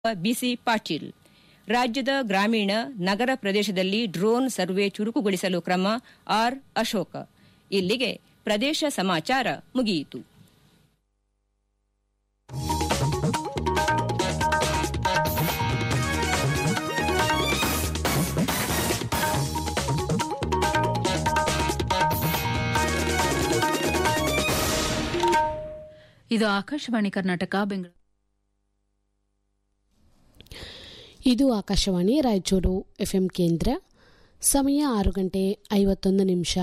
ಬಿಸಿ ಪಾಟೀಲ್ ರಾಜ್ಯದ ಗ್ರಾಮೀಣ ನಗರ ಪ್ರದೇಶದಲ್ಲಿ ಡ್ರೋನ್ ಸರ್ವೆ ಚುರುಕುಗೊಳಿಸಲು ಕ್ರಮ ಆರ್ ಅಶೋಕ ಇಲ್ಲಿಗೆ ಪ್ರದೇಶ ಸಮಾಚಾರ ಮುಗಿಯಿತು ಇದು ಆಕಾಶವಾಣಿ ಕರ್ನಾಟಕ ಬೆಂಗಳೂರು ಇದು ಆಕಾಶವಾಣಿ ರಾಯಚೂರು ಎಫ್ಎಂ ಕೇಂದ್ರ ಸಮಯ ಆರು ಗಂಟೆ ಐವತ್ತೊಂದು ನಿಮಿಷ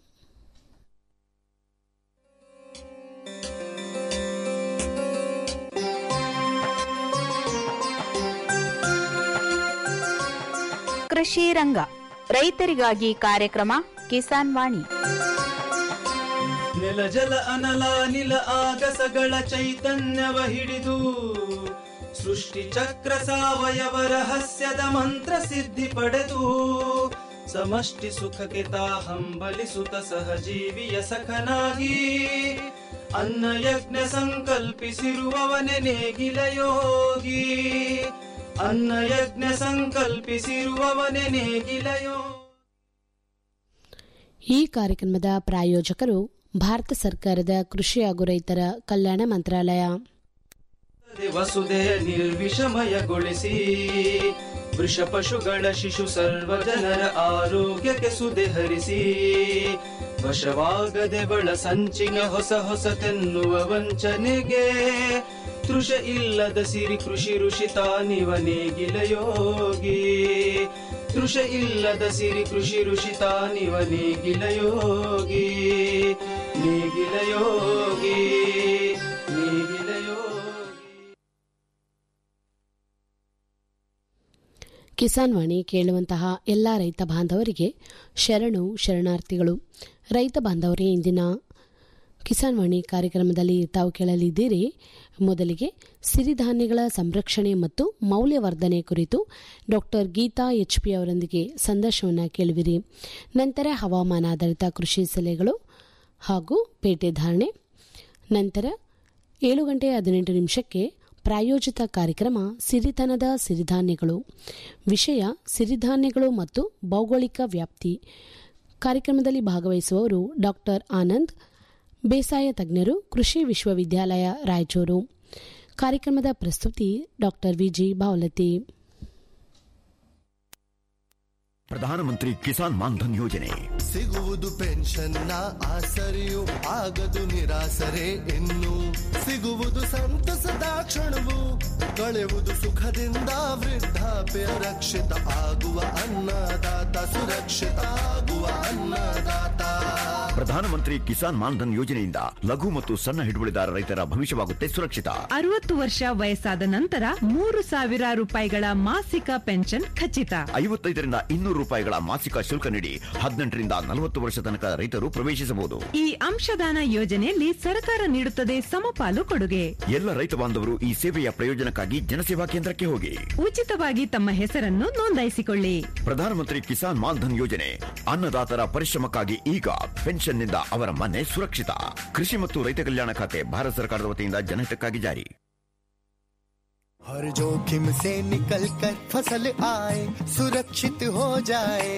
ಕೃಷಿ ರಂಗ ರೈತರಿಗಾಗಿ ಕಾರ್ಯಕ್ರಮ ಕಿಸಾನ್ ವಾಣಿ ನೆಲ ಜಲ ಅನಲ ನಿಲ ಆಗಸಗಳ ಚೈತನ್ಯವ ಹಿಡಿದು ಸೃಷ್ಟಿ ಚಕ್ರ ಸಾವಯವ ರಹಸ್ಯದ ಮಂತ್ರ ಸಿದ್ಧಿ ಪಡೆದು ಸಮಷ್ಟಿ ಸುಖಕ್ಕೆ ತಾ ಹಂಬಲಿಸುತ್ತ ಸಹಜೀವಿಯ ಸಖನಾಗಿ ಅನ್ನ ಯಜ್ಞ ಸಂಕಲ್ಪಿಸಿರುವವನೆ ನೇಗಿಲ ಯೋಗಿ ಅನ್ನ ಯಜ್ಞ ಸಂಕಲ್ಪಿಸಿರುವವನೆ ನೇಗಿಲ ಯೋಗಿ ಈ ಕಾರ್ಯಕ್ರಮದ ಪ್ರಾಯೋಜಕರು ಭಾರತ ಸರ್ಕಾರದ ಕೃಷಿ ಹಾಗೂ ರೈತರ ಕಲ್ಯಾಣ ಮಂತ್ರಾಲಯ ವಸುದೆಯ ನಿರ್ವಿಷಮಯಗೊಳಿಸಿ ವೃಷ ಪಶುಗಳ ಶಿಶು ಸರ್ವ ಜನರ ಆರೋಗ್ಯಕ್ಕೆ ಸುದೆ ಹರಿಸಿ ವಶವಾಗದೆ ಬಳ ಸಂಚಿನ ಹೊಸ ಹೊಸತೆನ್ನುವ ವಂಚನೆಗೆ ತೃಷ ಇಲ್ಲದ ಸಿರಿ ಕೃಷಿ ಋಷಿ ತಾನಿವ ನೇಗಿಲ ಯೋಗಿ ತೃಷ ಇಲ್ಲದ ಸಿರಿ ಕೃಷಿ ಋಷಿ ತಾನಿವ ನೇಗಿಲ ಯೋಗಿ ನೇಗಿಲ ಯೋಗಿ ನೇಗಿಲ ಯೋಗಿ ಕಿಸಾನ್ ವಾಣಿ ಕೇಳುವಂತಹ ಎಲ್ಲ ರೈತ ಬಾಂಧವರಿಗೆ ಶರಣು ಶರಣಾರ್ಥಿಗಳು ರೈತ ಬಾಂಧವರೇ ಇಂದಿನ ಕಿಸಾನ್ ವಾಣಿ ಕಾರ್ಯಕ್ರಮದಲ್ಲಿ ತಾವು ಕೇಳಲಿದ್ದೀರಿ ಮೊದಲಿಗೆ ಸಿರಿಧಾನ್ಯಗಳ ಸಂರಕ್ಷಣೆ ಮತ್ತು ಮೌಲ್ಯವರ್ಧನೆ ಕುರಿತು ಡಾಕ್ಟರ್ ಗೀತಾ ಎಚ್ಪಿ ಅವರೊಂದಿಗೆ ಸಂದರ್ಶನವನ್ನು ಕೇಳುವಿರಿ ನಂತರ ಹವಾಮಾನ ಆಧಾರಿತ ಕೃಷಿ ಸಲಹೆಗಳು ಹಾಗೂ ಪೇಟೆ ಧಾರಣೆ ನಂತರ ಏಳು ಗಂಟೆ ಹದಿನೆಂಟು ನಿಮಿಷಕ್ಕೆ ಪ್ರಾಯೋಜಿತ ಕಾರ್ಯಕ್ರಮ ಸಿರಿತನದ ಸಿರಿಧಾನ್ಯಗಳು ವಿಷಯ ಸಿರಿಧಾನ್ಯಗಳು ಮತ್ತು ಭೌಗೋಳಿಕ ವ್ಯಾಪ್ತಿ ಕಾರ್ಯಕ್ರಮದಲ್ಲಿ ಭಾಗವಹಿಸುವವರು ಡಾಕ್ಟರ್ ಆನಂದ್ ಬೇಸಾಯ ತಜ್ಞರು ಕೃಷಿ ವಿಶ್ವವಿದ್ಯಾಲಯ ರಾಯಚೂರು ಕಾರ್ಯಕ್ರಮದ ಪ್ರಸ್ತುತಿ ಡಾಕ್ಟರ್ ವಿಜಿ ಬಾವಲತಿ ಪ್ರಧಾನಮಂತ್ರಿ ಕಿಸಾನ್ ಮಾನ್ಧನ್ ಯೋಜನೆ ಸಿಗುವುದು ಪೆನ್ಷನ್ನ ಆಸರೆಯು ಆಗದು ನಿರಾಸರೆ ಇನ್ನು ಸಿಗುವುದು ಸಂತಸದ ಕ್ಷಣವು ಕಳೆಯುವುದು ಸುಖದಿಂದ ವೃದ್ಧಾಪ್ಯ ರಕ್ಷಿತ ಆಗುವ ಅನ್ನದಾತ ಸುರಕ್ಷಿತ ಆಗುವ ಅನ್ನದಾತ ಪ್ರಧಾನಮಂತ್ರಿ ಕಿಸಾನ್ ಮಾನ್ಧನ್ ಯೋಜನೆಯಿಂದ ಲಘು ಮತ್ತು ಸಣ್ಣ ಹಿಡುವಳಿದಾರ ರೈತರ ಭವಿಷ್ಯವಾಗುತ್ತೆ ಸುರಕ್ಷಿತ ಅರವತ್ತು ವರ್ಷ ವಯಸ್ಸಾದ ನಂತರ ಮೂರು ಸಾವಿರ ರೂಪಾಯಿಗಳ ಮಾಸಿಕ ಪೆನ್ಷನ್ ಖಚಿತ ಐವತ್ತೈದರಿಂದ ಇನ್ನೂರು ರೂಪಾಯಿಗಳ ಮಾಸಿಕ ಶುಲ್ಕ ನೀಡಿ ಹದಿನೆಂಟರಿಂದ ನಲವತ್ತು ವರ್ಷ ತನಕ ರೈತರು ಪ್ರವೇಶಿಸಬಹುದು ಈ ಅಂಶದಾನ ಯೋಜನೆಯಲ್ಲಿ ಸರ್ಕಾರ ನೀಡುತ್ತದೆ ಸಮಪಾಲು ಕೊಡುಗೆ ಎಲ್ಲ ರೈತ ಬಾಂಧವರು ಈ ಸೇವೆಯ ಪ್ರಯೋಜನಕ್ಕಾಗಿ ಜನಸೇವಾ ಕೇಂದ್ರಕ್ಕೆ ಹೋಗಿ ಉಚಿತವಾಗಿ ತಮ್ಮ ಹೆಸರನ್ನು ನೋಂದಾಯಿಸಿಕೊಳ್ಳಿ ಪ್ರಧಾನಮಂತ್ರಿ ಕಿಸಾನ್ ಮಾನ್ಧನ್ ಯೋಜನೆ ಅನ್ನದಾತರ ಪರಿಶ್ರಮಕ್ಕಾಗಿ ಈಗ ಪೆನ್ಷನ್ನಿಂದ ಅವರ ಮನೆ ಸುರಕ್ಷಿತ ಕೃಷಿ ಮತ್ತು ರೈತ ಕಲ್ಯಾಣ ಖಾತೆ ಭಾರತ ಸರ್ಕಾರದ ವತಿಯಿಂದ ಜನಹಿತಕ್ಕಾಗಿ ಜಾರಿ हर जोखिम से निकल कर फसल आए सुरक्षित हो जाए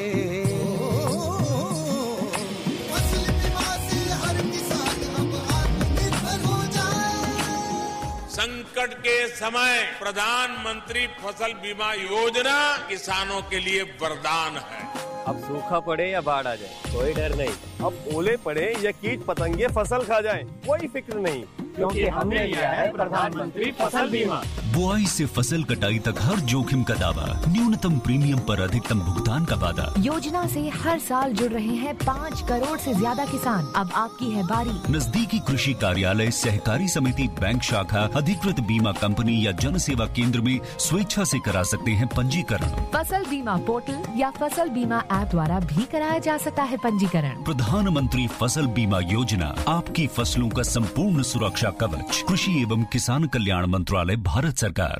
फसल बीमा से हर किसान अब आत्मनिर्भर हो जाए संकट के समय प्रधानमंत्री फसल बीमा योजना किसानों के लिए वरदान है अब सूखा पड़े या बाढ़ आ जाए कोई डर नहीं अब ओले पड़े या कीट पतंगे फसल खा जाए कोई फिक्र नहीं क्योंकि हमने लिया है प्रधानमंत्री फसल बीमा बुआई से फसल कटाई तक हर जोखिम का दावा न्यूनतम प्रीमियम पर अधिकतम भुगतान का वादा योजना से हर साल जुड़ रहे हैं पाँच करोड़ से ज्यादा किसान अब आपकी है बारी नजदीकी कृषि कार्यालय सहकारी समिति बैंक शाखा अधिकृत बीमा कंपनी या जन सेवा केंद्र में स्वेच्छा से करा सकते हैं पंजीकरण फसल बीमा पोर्टल या फसल बीमा ऐप द्वारा भी कराया जा सकता है पंजीकरण प्रधानमंत्री फसल बीमा योजना आपकी फसलों का संपूर्ण सुरक्षा कवच कृषि एवं किसान कल्याण मंत्रालय भारत सरकार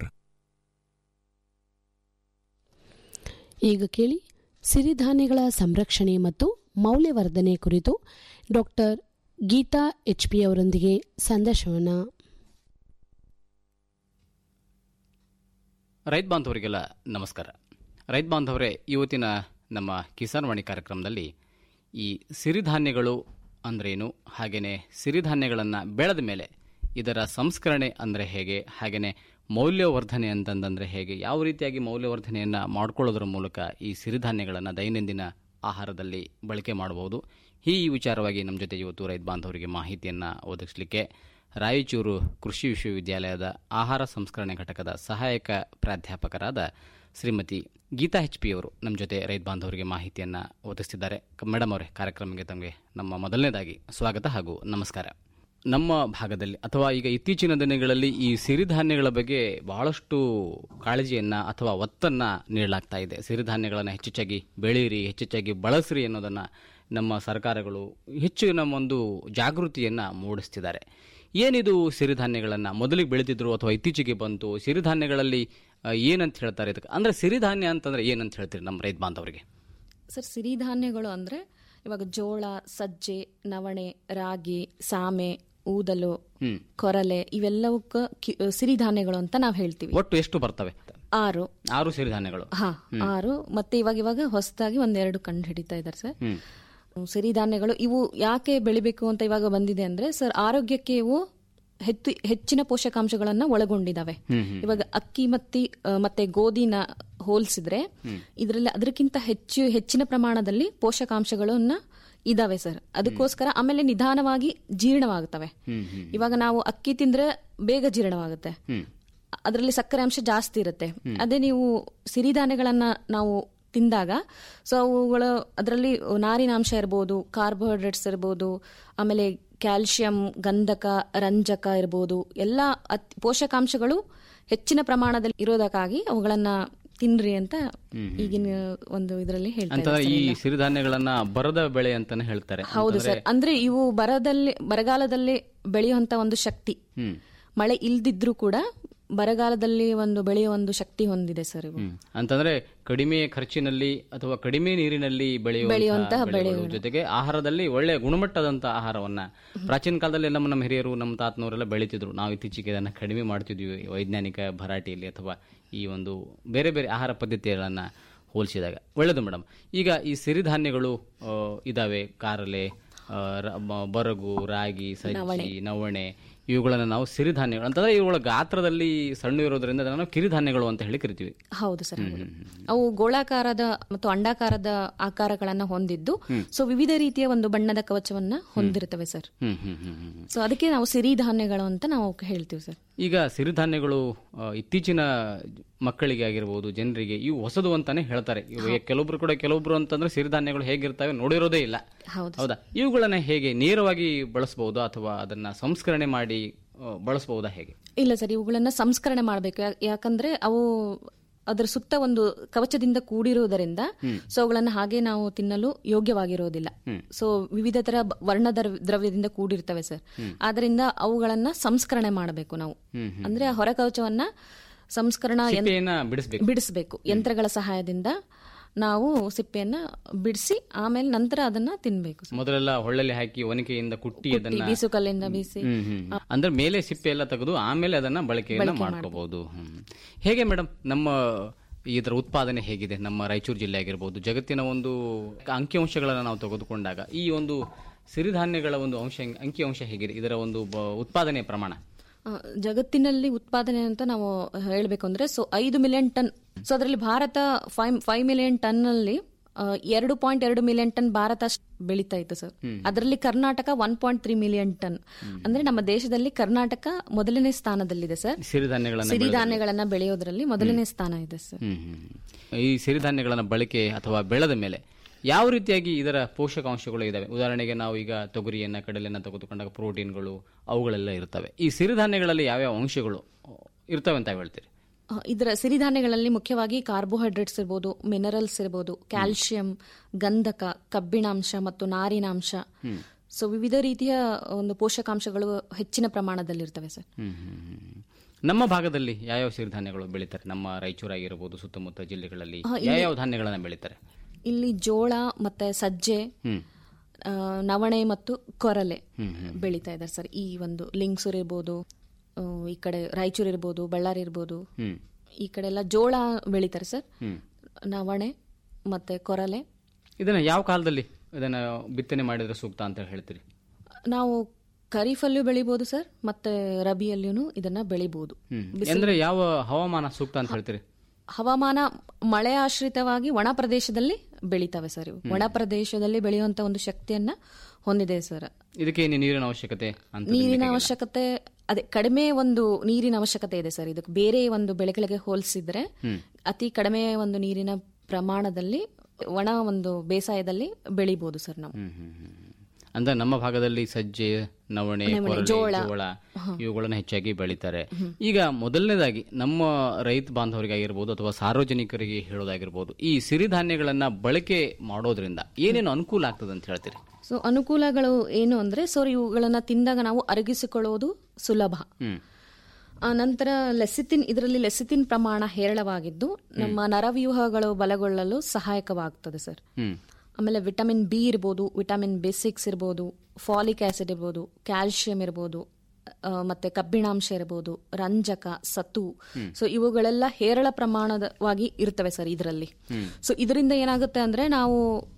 ಈಗ ಕೇಳಿ ಸಿರಿಧಾನ್ಯಗಳ ಸಂರಕ್ಷಣೆ ಮತ್ತು ಮೌಲ್ಯವರ್ಧನೆ ಕುರಿತು ಡಾಕ್ಟರ್ ಗೀತಾ ಎಚ್ಪಿ ಅವರೊಂದಿಗೆ ಸಂದರ್ಶನ ರೈತ ಬಾಂಧವರಿಗೆಲ್ಲ ನಮಸ್ಕಾರ ರೈತ ಬಾಂಧವರೇ ಇವತ್ತಿನ ನಮ್ಮ ಕಿಸಾನ್ ವಾಣಿ ಕಾರ್ಯಕ್ರಮದಲ್ಲಿ ಈ ಸಿರಿಧಾನ್ಯಗಳು ಅಂದ್ರೇನು ಹಾಗೆಯೇ ಸಿರಿಧಾನ್ಯಗಳನ್ನು ಬೆಳೆದ ಮೇಲೆ ಇದರ ಸಂಸ್ಕರಣೆ ಅಂದರೆ ಹೇಗೆ ಹಾಗೆಯೇ ಮೌಲ್ಯವರ್ಧನೆ ಅಂತಂದರೆ ಹೇಗೆ ಯಾವ ರೀತಿಯಾಗಿ ಮೌಲ್ಯವರ್ಧನೆಯನ್ನು ಮಾಡಿಕೊಳ್ಳೋದ್ರ ಮೂಲಕ ಈ ಸಿರಿಧಾನ್ಯಗಳನ್ನು ದೈನಂದಿನ ಆಹಾರದಲ್ಲಿ ಬಳಕೆ ಮಾಡಬಹುದು ಈ ವಿಚಾರವಾಗಿ ನಮ್ಮ ಜೊತೆ ಇವತ್ತು ರೈತ ಬಾಂಧವರಿಗೆ ಮಾಹಿತಿಯನ್ನು ಒದಗಿಸಲಿಕ್ಕೆ ರಾಯಚೂರು ಕೃಷಿ ವಿಶ್ವವಿದ್ಯಾಲಯದ ಆಹಾರ ಸಂಸ್ಕರಣೆ ಘಟಕದ ಸಹಾಯಕ ಪ್ರಾಧ್ಯಾಪಕರಾದ ಶ್ರೀಮತಿ ಗೀತಾ ಎಚ್ ಪಿ ಅವರು ನಮ್ಮ ಜೊತೆ ರೈತ ಬಾಂಧವರಿಗೆ ಮಾಹಿತಿಯನ್ನು ಒದಗಿಸ್ತಿದ್ದಾರೆ ಕ- ಮೇಡಮ್ ಅವರೇ ಕಾರ್ಯಕ್ರಮಕ್ಕೆ ತಮಗೆ ನಮ್ಮ ಮೊದಲನೇದಾಗಿ ಸ್ವಾಗತ ಹಾಗೂ ನಮಸ್ಕಾರ ನಮ್ಮ ಭಾಗದಲ್ಲಿ ಅಥವಾ ಈಗ ಇತ್ತೀಚಿನ ದಿನಗಳಲ್ಲಿ ಈ ಸಿರಿಧಾನ್ಯಗಳ ಬಗ್ಗೆ ಬಹಳಷ್ಟು ಕಾಳಜಿಯನ್ನು ಅಥವಾ ಒತ್ತನ್ನು ನೀಡಲಾಗ್ತಾ ಇದೆ ಸಿರಿಧಾನ್ಯಗಳನ್ನು ಹೆಚ್ಚೆಚ್ಚಾಗಿ ಬೆಳೀರಿ ಹೆಚ್ಚೆಚ್ಚಾಗಿ ಬಳಸ್ರಿ ಅನ್ನೋದನ್ನು ನಮ್ಮ ಸರ್ಕಾರಗಳು ಹೆಚ್ಚು ನಮ್ಮ ಒಂದು ಜಾಗೃತಿಯನ್ನು ಮೂಡಿಸ್ತಿದ್ದಾರೆ ಏನಿದು ಸಿರಿಧಾನ್ಯಗಳನ್ನು ಮೊದಲಿಗೆ ಬೆಳೀತಿದ್ರು ಅಥವಾ ಇತ್ತೀಚೆಗೆ ಬಂತು ಸಿರಿಧಾನ್ಯಗಳಲ್ಲಿ ಆ, ಏನಂತ ಹೇಳ್ತಾರೆ ಇದಕ್ಕೆ ಅಂದರೆ ಸಿರಿಧಾನ್ಯ ಅಂತಂದ್ರೆ ಏನಂತ ಹೇಳ್ತೀರಿ ನಮ್ಮ ರೈತ ಬಾಂಧವರಿಗೆ ಸರ್ ಸಿರಿಧಾನ್ಯಗಳು ಅಂದರೆ ಇವಾಗ ಜೋಳ ಸಜ್ಜೆ ನವಣೆ ರಾಗಿ ಸಾಮೆ ಊದಲು ಹ್ಮ್ ಕೊರಲೆ ಇವೆಲ್ಲವಕ್ಕ ಕಿ- ಸಿರಿಧಾನ್ಯಗಳು ಅಂತ ನಾವು ಹೇಳ್ತೀವಿ ಒಟ್ಟು ಎಷ್ಟು ಬರ್ತವೆ ಆರು ಆರು ಸಿರಿಧಾನ್ಯಗಳು ಹಾ ಹ್ಮ್. ಆರು ಮತ್ತೆ ಇವಾಗ ಇವಾಗ ಹೊಸದಾಗಿ ಒಂದೆರಡು ಕಂಡು ಹಿಡಿತಾ ಇದ್ದಾರೆ ಸರ್ ಹ್ಮ್ ಸಿರಿಧಾನ್ಯಗಳು ಇವು ಯಾಕೆ ಬೆಳಿಬೇಕು ಅಂತ ಇವಾಗ ಬಂದಿದೆ ಅಂದ್ರೆ ಸರ್ ಆರೋಗ್ಯಕ್ಕೆ ಇವು ಹೆಚ್ಚು ಹೆಚ್ಚಿನ ಪೋಷಕಾಂಶಗಳನ್ನ ಒಳಗೊಂಡಿದಾವೆ ಹ್ಮ್, ಹ್ಮ್. ಇವಾಗ ಅಕ್ಕಿ ಮತ್ತಿ ಆ, ಮತ್ತೆ ಗೋಧಿನ ಹೋಲಿಸಿದ್ರೆ ಇದರಲ್ಲಿ ಅದಕ್ಕಿಂತ ಹೆಚ್ಚು ಹೆಚ್ಚಿನ ಪ್ರಮಾಣದಲ್ಲಿ ಪೋಷಕಾಂಶಗಳನ್ನ ಇದಾವೆ ಸರ್ ಅದಕ್ಕೋಸ್ಕರ ಆಮೇಲೆ ನಿಧಾನವಾಗಿ ಜೀರ್ಣವಾಗುತ್ತವೆ ಹ್ಮ್ ಹ್ಮ್ ಇವಾಗ ನಾವು ಅಕ್ಕಿ ತಿಂದ್ರೆ ಬೇಗ ಜೀರ್ಣವಾಗುತ್ತೆ ಹ್ಮ್ ಅದರಲ್ಲಿ ಸಕ್ಕರೆ ಅಂಶ ಜಾಸ್ತಿ ಇರುತ್ತೆ ಅದೇ ನೀವು ಸಿರಿಧಾನ್ಯಗಳನ್ನ ನಾವು ತಿಂದಾಗ ಸೊ ಅವುಗಳ ಅದರಲ್ಲಿ ನಾರಿನಾಂಶ ಇರ್ಬೋದು ಕಾರ್ಬೋಹೈಡ್ರೇಟ್ಸ್ ಇರ್ಬೋದು ಆಮೇಲೆ ಕ್ಯಾಲ್ಸಿಯಂ ಗಂಧಕ ರಂಜಕ ಇರ್ಬೋದು ಎಲ್ಲ ಅತ್- ಪೋಷಕಾಂಶಗಳು ಹೆಚ್ಚಿನ ಪ್ರಮಾಣದಲ್ಲಿ ಇರೋದಕ್ಕಾಗಿ ಅವುಗಳನ್ನ ತಿನ್ರಿ ಅಂತ ಈಗಿನ ಒಂದು ಇದರಲ್ಲಿ ಹೇಳ್ತಾ ಅಂತ ಇದ್ದಾರೆ ಈ ಸರ್ ಎಲ್ಲ. ಸಿರಿಧಾನ್ಯಗಳನ್ನ ಬರದ ಬೆಳೆ ಅಂತಾನೆ ಹೇಳ್ತಾರೆ ಹೌದು ಅಂತಂದ್ರೆ- ಸರ್ ಅಂದ್ರೆ ಇವು ಬರದಲ್ಲಿ ಬರಗಾಲದಲ್ಲಿ ಬೆಳೆಯುವಂತ ಒಂದು ಶಕ್ತಿ ಹ್ಮ್ ಮಳೆ ಇಲ್ದಿದ್ರೂ ಕೂಡ ಬರಗಾಲದಲ್ಲಿ ಒಂದು ಬೆಳೆಯುವ ಒಂದು ಶಕ್ತಿ ಹೊಂದಿದೆ ಸರ್ ಇವು ಹ್ಮ್. ಅಂತಂದ್ರೆ ಕಡಿಮೆ ಖರ್ಚಿನಲ್ಲಿ ಅಥವಾ ಕಡಿಮೆ ನೀರಿನಲ್ಲಿ ಬೆಳೆಯುವಂತಹ ಬೆಳೆಯುವಂತಹ ಬೆಳೆಗಳು ಬೆಳೆಗಳು. ಜೊತೆಗೆ ಆಹಾರದಲ್ಲಿ ಒಳ್ಳೆ ಗುಣಮಟ್ಟದಂತ ಆಹಾರವನ್ನ ಪ್ರಾಚೀನ ಕಾಲದಲ್ಲಿ ನಮ್ಮ ನಮ್ಮ ಹಿರಿಯರು ನಮ್ಮ ತಾತನವರೆಲ್ಲ ಬೆಳೀತಿದ್ರು ನಾವು ಇತ್ತೀಚೆಗೆ ಅದನ್ನ ಕಡಿಮೆ ಮಾಡ್ತಿದ್ವಿ ವೈಜ್ಞಾನಿಕ ಭರಾಟೆಯಲ್ಲಿ ಅಥವಾ ಈ ಒಂದು ಬೇರೆ ಬೇರೆ ಆಹಾರ ಪದ್ಧತಿಗಳನ್ನ ಹೋಲಿಸಿದಾಗ ಒಳ್ಳೆಯದು ಮೇಡಮ್ ಈಗ ಈ ಸಿರಿಧಾನ್ಯಗಳು ಆ, ಇದಾವೆ ಕಾರಲೆ ಆ, ರ- ಮ- ಬರಗು ರಾಗಿ ಸಜ್ಜಿ ನವಣೆ ಇವುಗಳನ್ನು ನಾವು ಸಿರಿಧಾನ್ಯಗಳು ಅಂತಂದ್ರೆ ಇವುಗಳ ಗಾತ್ರದಲ್ಲಿ ಸಣ್ಣ ಇರೋದ್ರಿಂದ ಅದನ್ನ ನಾವು ಕಿರಿಧಾನ್ಯಗಳು ಅಂತ ಹೇಳಿ ಕರಿತೀವಿ ಹೌದು ಸರ್ ಹ್ಮ್, ಹೌದು. ಹ್ಮ್, ಹ್ಮ್. ಅವು ಗೋಳಾಕಾರದ ಮತ್ತು ಅಂಡಾಕಾರದ ಆಕಾರಗಳನ್ನ ಹೊಂದಿದ್ದು ಹ್ಮ್. ಸೊ ವಿವಿಧ ರೀತಿಯ ಒಂದು ಬಣ್ಣದ ಕವಚವನ್ನ ಹೊಂದಿರುತ್ತವೆ ಸರ್ ಹ್ಮ್ ಹ್ಮ್ ಹ್ಮ್ ಹ್ಮ್ ಹ್ಮ್. ಸೊ ಅದಕ್ಕೆ ನಾವು ಸಿರಿಧಾನ್ಯಗಳು ಅಂತ ನಾವು ಹೇಳ್ತೀವಿ ಸರ್ ಈಗ ಸಿರಿಧಾನ್ಯಗಳು ಆ, ಇತ್ತೀಚಿನ ಮಕ್ಕಳಿಗೆ ಆಗಿರ್ಬೋದು ಜನರಿಗೆ ಇವು ಹೊಸದು ಅಂತಾನೆ ಹೇಳ್ತಾರೆ ಇವು ಕೆಲವೊಬ್ರು ಕೂಡ ಕೆಲವೊಬ್ರು ಅಂತಂದ್ರೆ ಸಿರಿಧಾನ್ಯಗಳು ಹೇಗಿರ್ತವೆ ನೋಡಿರೋದೇ ಇಲ್ಲ ಹೌದು ಹೌದಾ ಇವುಗಳನ್ನ ಹೇಗೆ ನೇರವಾಗಿ ಬಳಸಬಹುದು ಅಥವಾ ಅದನ್ನ ಸಂಸ್ಕರಣೆ ಮಾಡಿ ಆ, ಬಳಸಬಹುದಾ ಹೇಗೆ ಇಲ್ಲ ಸರ್ ಇವುಗಳನ್ನ ಸಂಸ್ಕರಣೆ ಮಾಡಬೇಕು ಯಾಕಂದ್ರೆ ಅವು ಅದರ ಸುತ್ತ ಒಂದು ಕವಚದಿಂದ ಕೂಡಿರುವುದರಿಂದ ಹ್ಮ್. ಸೊ ಅವುಗಳನ್ನ ಹಾಗೆ ನಾವು ತಿನ್ನಲು ಯೋಗ್ಯವಾಗಿರೋದಿಲ್ಲ ಹ್ಮ್. ಸೊ ವಿವಿಧ ತರ ಬ- ವರ್ಣ ದ್ರವ್- ದ್ರವ್ಯದಿಂದ ಕೂಡಿರ್ತವೆ ಸರ್ ಹ್ಮ್. ಆದ್ರಿಂದ ಅವುಗಳನ್ನ ಸಂಸ್ಕರಣೆ ಮಾಡಬೇಕು ನಾವು ಹ್ಮ್ ಹ್ಮ್. ಅಂದ್ರೆ ಹೊರ ಕವಚವನ್ನ ಸಂಸ್ಕರಣಾ ಯಂತ್ರ- ಸಿಪ್ಪೆಯನ್ನ ಬಿಡಿಸ್ಬೇಕು ಬಿಡಿಸಬೇಕು ಯಂತ್ರಗಳ ಸಹಾಯದಿಂದ ನಾವು ಸಿಪ್ಪೆಯನ್ನ ಬಿಡಿಸಿ ಆಮೇಲೆ ನಂತರ ಅದನ್ನ ತಿನ್ಬೇಕು ಸರ್. ಮೊದಲೆಲ್ಲ ಹೊಳ್ಳಲ್ಲಿ ಹಾಕಿ ಒನಕೆಯಿಂದ ಕುಟ್ಟಿ ಕುಟ್ಟಿ, ಅದನ್ನ ಬೀಸುಕಲ್ಲಿಂದ ಬೀಸಿ ಹ್ಮ್, ಹ್ಮ್. ಅಂದ್ರೆ ಮೇಲೆ ಸಿಪ್ಪೆ ಎಲ್ಲ ತೆಗೆದು ಆಮೇಲೆ ಅದನ್ನ ಬಳಕೆಯನ್ನ ಬಳಕೆ ಮಾಡ್ಕೋಬಹುದು ಹೇಗೆ ಮೇಡಮ್ ನಮ್ಮ ಇದರ ಉತ್ಪಾದನೆ ಹೇಗಿದೆ ನಮ್ಮ ರಾಯಚೂರು ಜಿಲ್ಲೆ ಆಗಿರ್ಬೋದು ಜಗತ್ತಿನ ಒಂದು ಅಂಕಿಅಂಶಗಳನ್ನು ನಾವು ತೆಗೆದುಕೊಂಡಾಗ ಈ ಒಂದು ಸಿರಿಧಾನ್ಯಗಳ ಒಂದು ಅಂಶ ಅಂಕಿಅಂಶ ಹೇಗಿದೆ ಇದರ ಒಂದು ಬ- ಉತ್ಪಾದನೆ ಪ್ರಮಾಣ ಆ, ಜಗತ್ತಿನಲ್ಲಿ ಉತ್ಪಾದನೆ ಅಂತ ನಾವು ಹೇಳಬೇಕು ಅಂದ್ರೆ ಸೊ ಐದು ಮಿಲಿಯನ್ ಟನ್ ಸೊ ಅದರಲ್ಲಿ Bharat five five million ton ಅಲ್ಲಿ ಆ, ಎರಡು ಪಾಯಿಂಟ್ ಎರಡು ಮಿಲಿಯನ್ ಟನ್ ಭಾರತ ಅಷ್ಟ್ ಬೆಳೀತಾ ಇತ್ತು ಸರ್ ಹ್ಮ್. ಅದರಲ್ಲಿ Karnataka one point three million ton ಅಂದ್ರೆ ನಮ್ಮ ದೇಶದಲ್ಲಿ ಕರ್ನಾಟಕ ಮೊದಲನೇ ಸ್ಥಾನದಲ್ಲಿದೆ ಸರ್ ಸಿರಿಧಾನ್ಯಗಳನ್ನ ಸಿರಿಧಾನ್ಯಗಳನ್ನ ಬೆಳೆಯೋದ್ರಲ್ಲಿ ಮೊದಲನೇ ಸ್ಥಾನ ಇದೆ ಸರ್ ಹ್ಮ್, ಹ್ಮ್, ಹ್ಮ್. ಈ ಸಿರಿಧಾನ್ಯಗಳನ್ನ ಬಳಕೆ ಅಥವಾ ಬೆಳೆದ ಮೇಲೆ ಯಾವ ರೀತಿಯಾಗಿ ಇದರ ಪೋಷಕಾಂಶಗಳು ಇದಾವೆ ಉದಾಹರಣೆಗೆ ನಾವು ಈಗ ತೊಗರಿಯನ್ನ ಕಡಲೆಯನ್ನ ತೆಗೆದುಕೊಂಡಾಗ ಪ್ರೋಟೀನ್ಗಳು ಅವುಗಳೆಲ್ಲ ಇರ್ತವೆ ಈ ಸಿರಿಧಾನ್ಯಗಳಲ್ಲಿ ಯಾವ್ಯಾವ ಅಂಶಗಳು ಇರ್ತವೆ ಅಂತ ಹೇಳ್ತೀರಿ ಆ, ಇದರ ಸಿರಿಧಾನ್ಯಗಳಲ್ಲಿ ಮುಖ್ಯವಾಗಿ ಕಾರ್ಬೋಹೈಡ್ರೇಟ್ಸ್ ಇರ್ಬೋದು ಮಿನರಲ್ಸ್ ಇರ್ಬೋದು ಕ್ಯಾಲ್ಸಿಯಂ ಗಂಧಕ ಕಬ್ಬಿಣಾಂಶ ಮತ್ತು ನಾರಿನಾಂಶ ಹ್ಮ್. ಸೊ ವಿವಿಧ ರೀತಿಯ ಒಂದು ಪೋಷಕಾಂಶಗಳು ಹೆಚ್ಚಿನ ಪ್ರಮಾಣದಲ್ಲಿರ್ತವೆ ಸರ್ ಹ್ಮ್, ಹ್ಮ್, ಹ್ಮ್. ನಮ್ಮ ಭಾಗದಲ್ಲಿ ಯಾವ್ಯಾವ ಸಿರಿಧಾನ್ಯಗಳು ಬೆಳೀತಾರೆ ನಮ್ಮ ರಾಯಚೂರಾಗಿರ್ಬೋದು ಸುತ್ತಮುತ್ತ ಜಿಲ್ಲೆಗಳಲ್ಲಿ ಆ, ಇಲ್ಲಿ- ಯಾವ್ಯಾವ ಧಾನ್ಯಗಳನ್ನ ಬೆಳೀತಾರೆ ಇಲ್ಲಿ ಜೋಳ ಮತ್ತೆ ಸಜ್ಜೆ ಹ್ಮ್ ಆ, ನವಣೆ ಮತ್ತು ಕೊರಲೆ ಹ್ಮ್, ಹ್ಮ್. ಬೆಳೀತಾ ಇದ್ದಾರೆ ಸರ್ ಈ ಒಂದು ಲಿಂಗ್ಸೂರ್ ಇರ್ಬೋದು ಆ, ಈ ಕಡೆ ರಾಯಚೂರು ಇರ್ಬೋದು ಬಳ್ಳಾರಿ ಇರ್ಬೋದು ಹ್ಮ್ ಈ ಕಡೆ ಎಲ್ಲ ಜೋಳ ಬೆಳಿತಾರೆ ಸರ್ ಹ್ಮ್ ನವಣೆ ಮತ್ತೆ ಕೊರಲೆ ಇದನ್ನ ಯಾವ ಕಾಲದಲ್ಲಿ ಇದನ್ನ ಬಿತ್ತನೆ ಮಾಡಿದ್ರೆ ಸೂಕ್ತ ಅಂತ ಹೇಳ್ತೀರಿ ನಾವು ಖರೀಫಲ್ಲೂ ಬೆಳಿಬೋದು ಸರ್ ಮತ್ತೆ ರಬಿಯಲ್ಲೂ ಇದನ್ನ ಬೆಳಿಬೋದು ಹ್ಮ್ ಬಿಸಿಲು- ಅಂದ್ರೆ ಯಾವ ಹವಾಮಾನ ಸೂಕ್ತ ಅಂತ ಹೇಳ್ತೀರಿ ಹವಾಮಾನ ಮಳೆ ಆಶ್ರಿತವಾಗಿ ಒಣ ಪ್ರದೇಶದಲ್ಲಿ ಬೆಳಿತವೆ ಸರ್ ಇವು ಒಣ ಪ್ರದೇಶದಲ್ಲಿ ಬೆಳೆಯುವಂತ ಒಂದು ಶಕ್ತಿಯನ್ನ ಹೊಂದಿದೆ ಸರ್ ಇದಕ್ಕೆ ಏನು ನೀರಿನ ಅವಶ್ಯಕತೆ ಅಂತ ನೀರಿನ ಅವಶ್ಯಕತೆ ಅದೇ ಕಡಿಮೆ ಒಂದು ನೀರಿನ ಅವಶ್ಯಕತೆ ಇದೆ ಸರ್ ಇದಕ್ಕೆ ಬೇರೆ ಒಂದು ಬೆಳೆಗಳಿಗೆ ಹೋಲಿಸಿದ್ರೆ ಹ್ಮ್. ಅತಿ ಕಡಿಮೆ ಒಂದು ನೀರಿನ ಪ್ರಮಾಣದಲ್ಲಿ ಒಣ ಒಂದು ಬೇಸಾಯದಲ್ಲಿ ಬೆಳಿಬಹುದು ಸರ್ ನಾವು ಹ್ಮ್ ಹ್ಮ್ ಹ್ಮ್ ಹ್ಮ್. ಅಂದ್ರೆ ನಮ್ಮ ಭಾಗದಲ್ಲಿ ಸಜ್ಜೆ ನವಣೆ ನವಣೆ, ಕೊರಲೆ, ಜೋಳ. ಜೋಳ ಹ. ಇವುಗಳನ್ನು ಹೆಚ್ಚಾಗಿ ಬೆಳೀತಾರೆ ಹ್ಮ್. ಈಗ ಮೊದಲನೇದಾಗಿ ನಮ್ಮ ರೈತ ಬಾಂಧವರಿಗಾಗಿರ್ಬೋದು ಅಥವಾ ಸಾರ್ವಜನಿಕರಿಗೆ ಹೇಳೋದಾಗಿರ್ಬೋದು ಈ ಸಿರಿಧಾನ್ಯಗಳನ್ನ ಬಳಕೆ ಮಾಡೋದ್ರಿಂದ ಏನೇನು ಅನುಕೂಲ ಆಗ್ತದೆ ಅಂತ ಹೇಳ್ತೀರಿ ಸೊ ಅನುಕೂಲಗಳು ಏನು ಅಂದ್ರೆ ಸೊ ಇವುಗಳನ್ನ ತಿಂದಾಗ ನಾವು ಅರಗಿಸಿಕೊಳ್ಳುವುದು ಸುಲಭ ಹ್ಮ್ ಆ ನಂತರ ಲೆಸಿತಿನ್ ಇದರಲ್ಲಿ ಲೆಸಿತಿನ್ ಪ್ರಮಾಣ ಹೇರಳವಾಗಿದ್ದು ನಮ್ಮ ನರವ್ಯೂಹಗಳು ಬಲಗೊಳ್ಳಲು ಸಹಾಯಕವಾಗ್ತದೆ ಸರ್ ಹ್ಮ್ ಆಮೇಲೆ ವಿಟಮಿನ್ ಬಿ ಇರ್ಬೋದು ವಿಟಮಿನ್ ಬಿ ಸಿಕ್ಸ್ ಇರ್ಬೋದು ಫಾಲಿಕ್ ಆಸಿಡ್ ಇರ್ಬೋದು ಕ್ಯಾಲ್ಶಿಯಂ ಇರ್ಬೋದು ಆ, ಮತ್ತೆ ಕಬ್ಬಿಣಾಂಶ ಇರ್ಬೋದು ರಂಜಕ ಸತು ಹ್ಮ್. ಸೊ ಇವುಗಳೆಲ್ಲ ಹೇರಳ ಪ್ರಮಾಣವಾಗಿ ಇರ್ತವೆ ಸರ್ ಇದರಲ್ಲಿ ಹ್ಮ್ ಸೊ ಇದರಿಂದ ಏನಾಗುತ್ತೆ ಅಂದ್ರೆ ನಾವು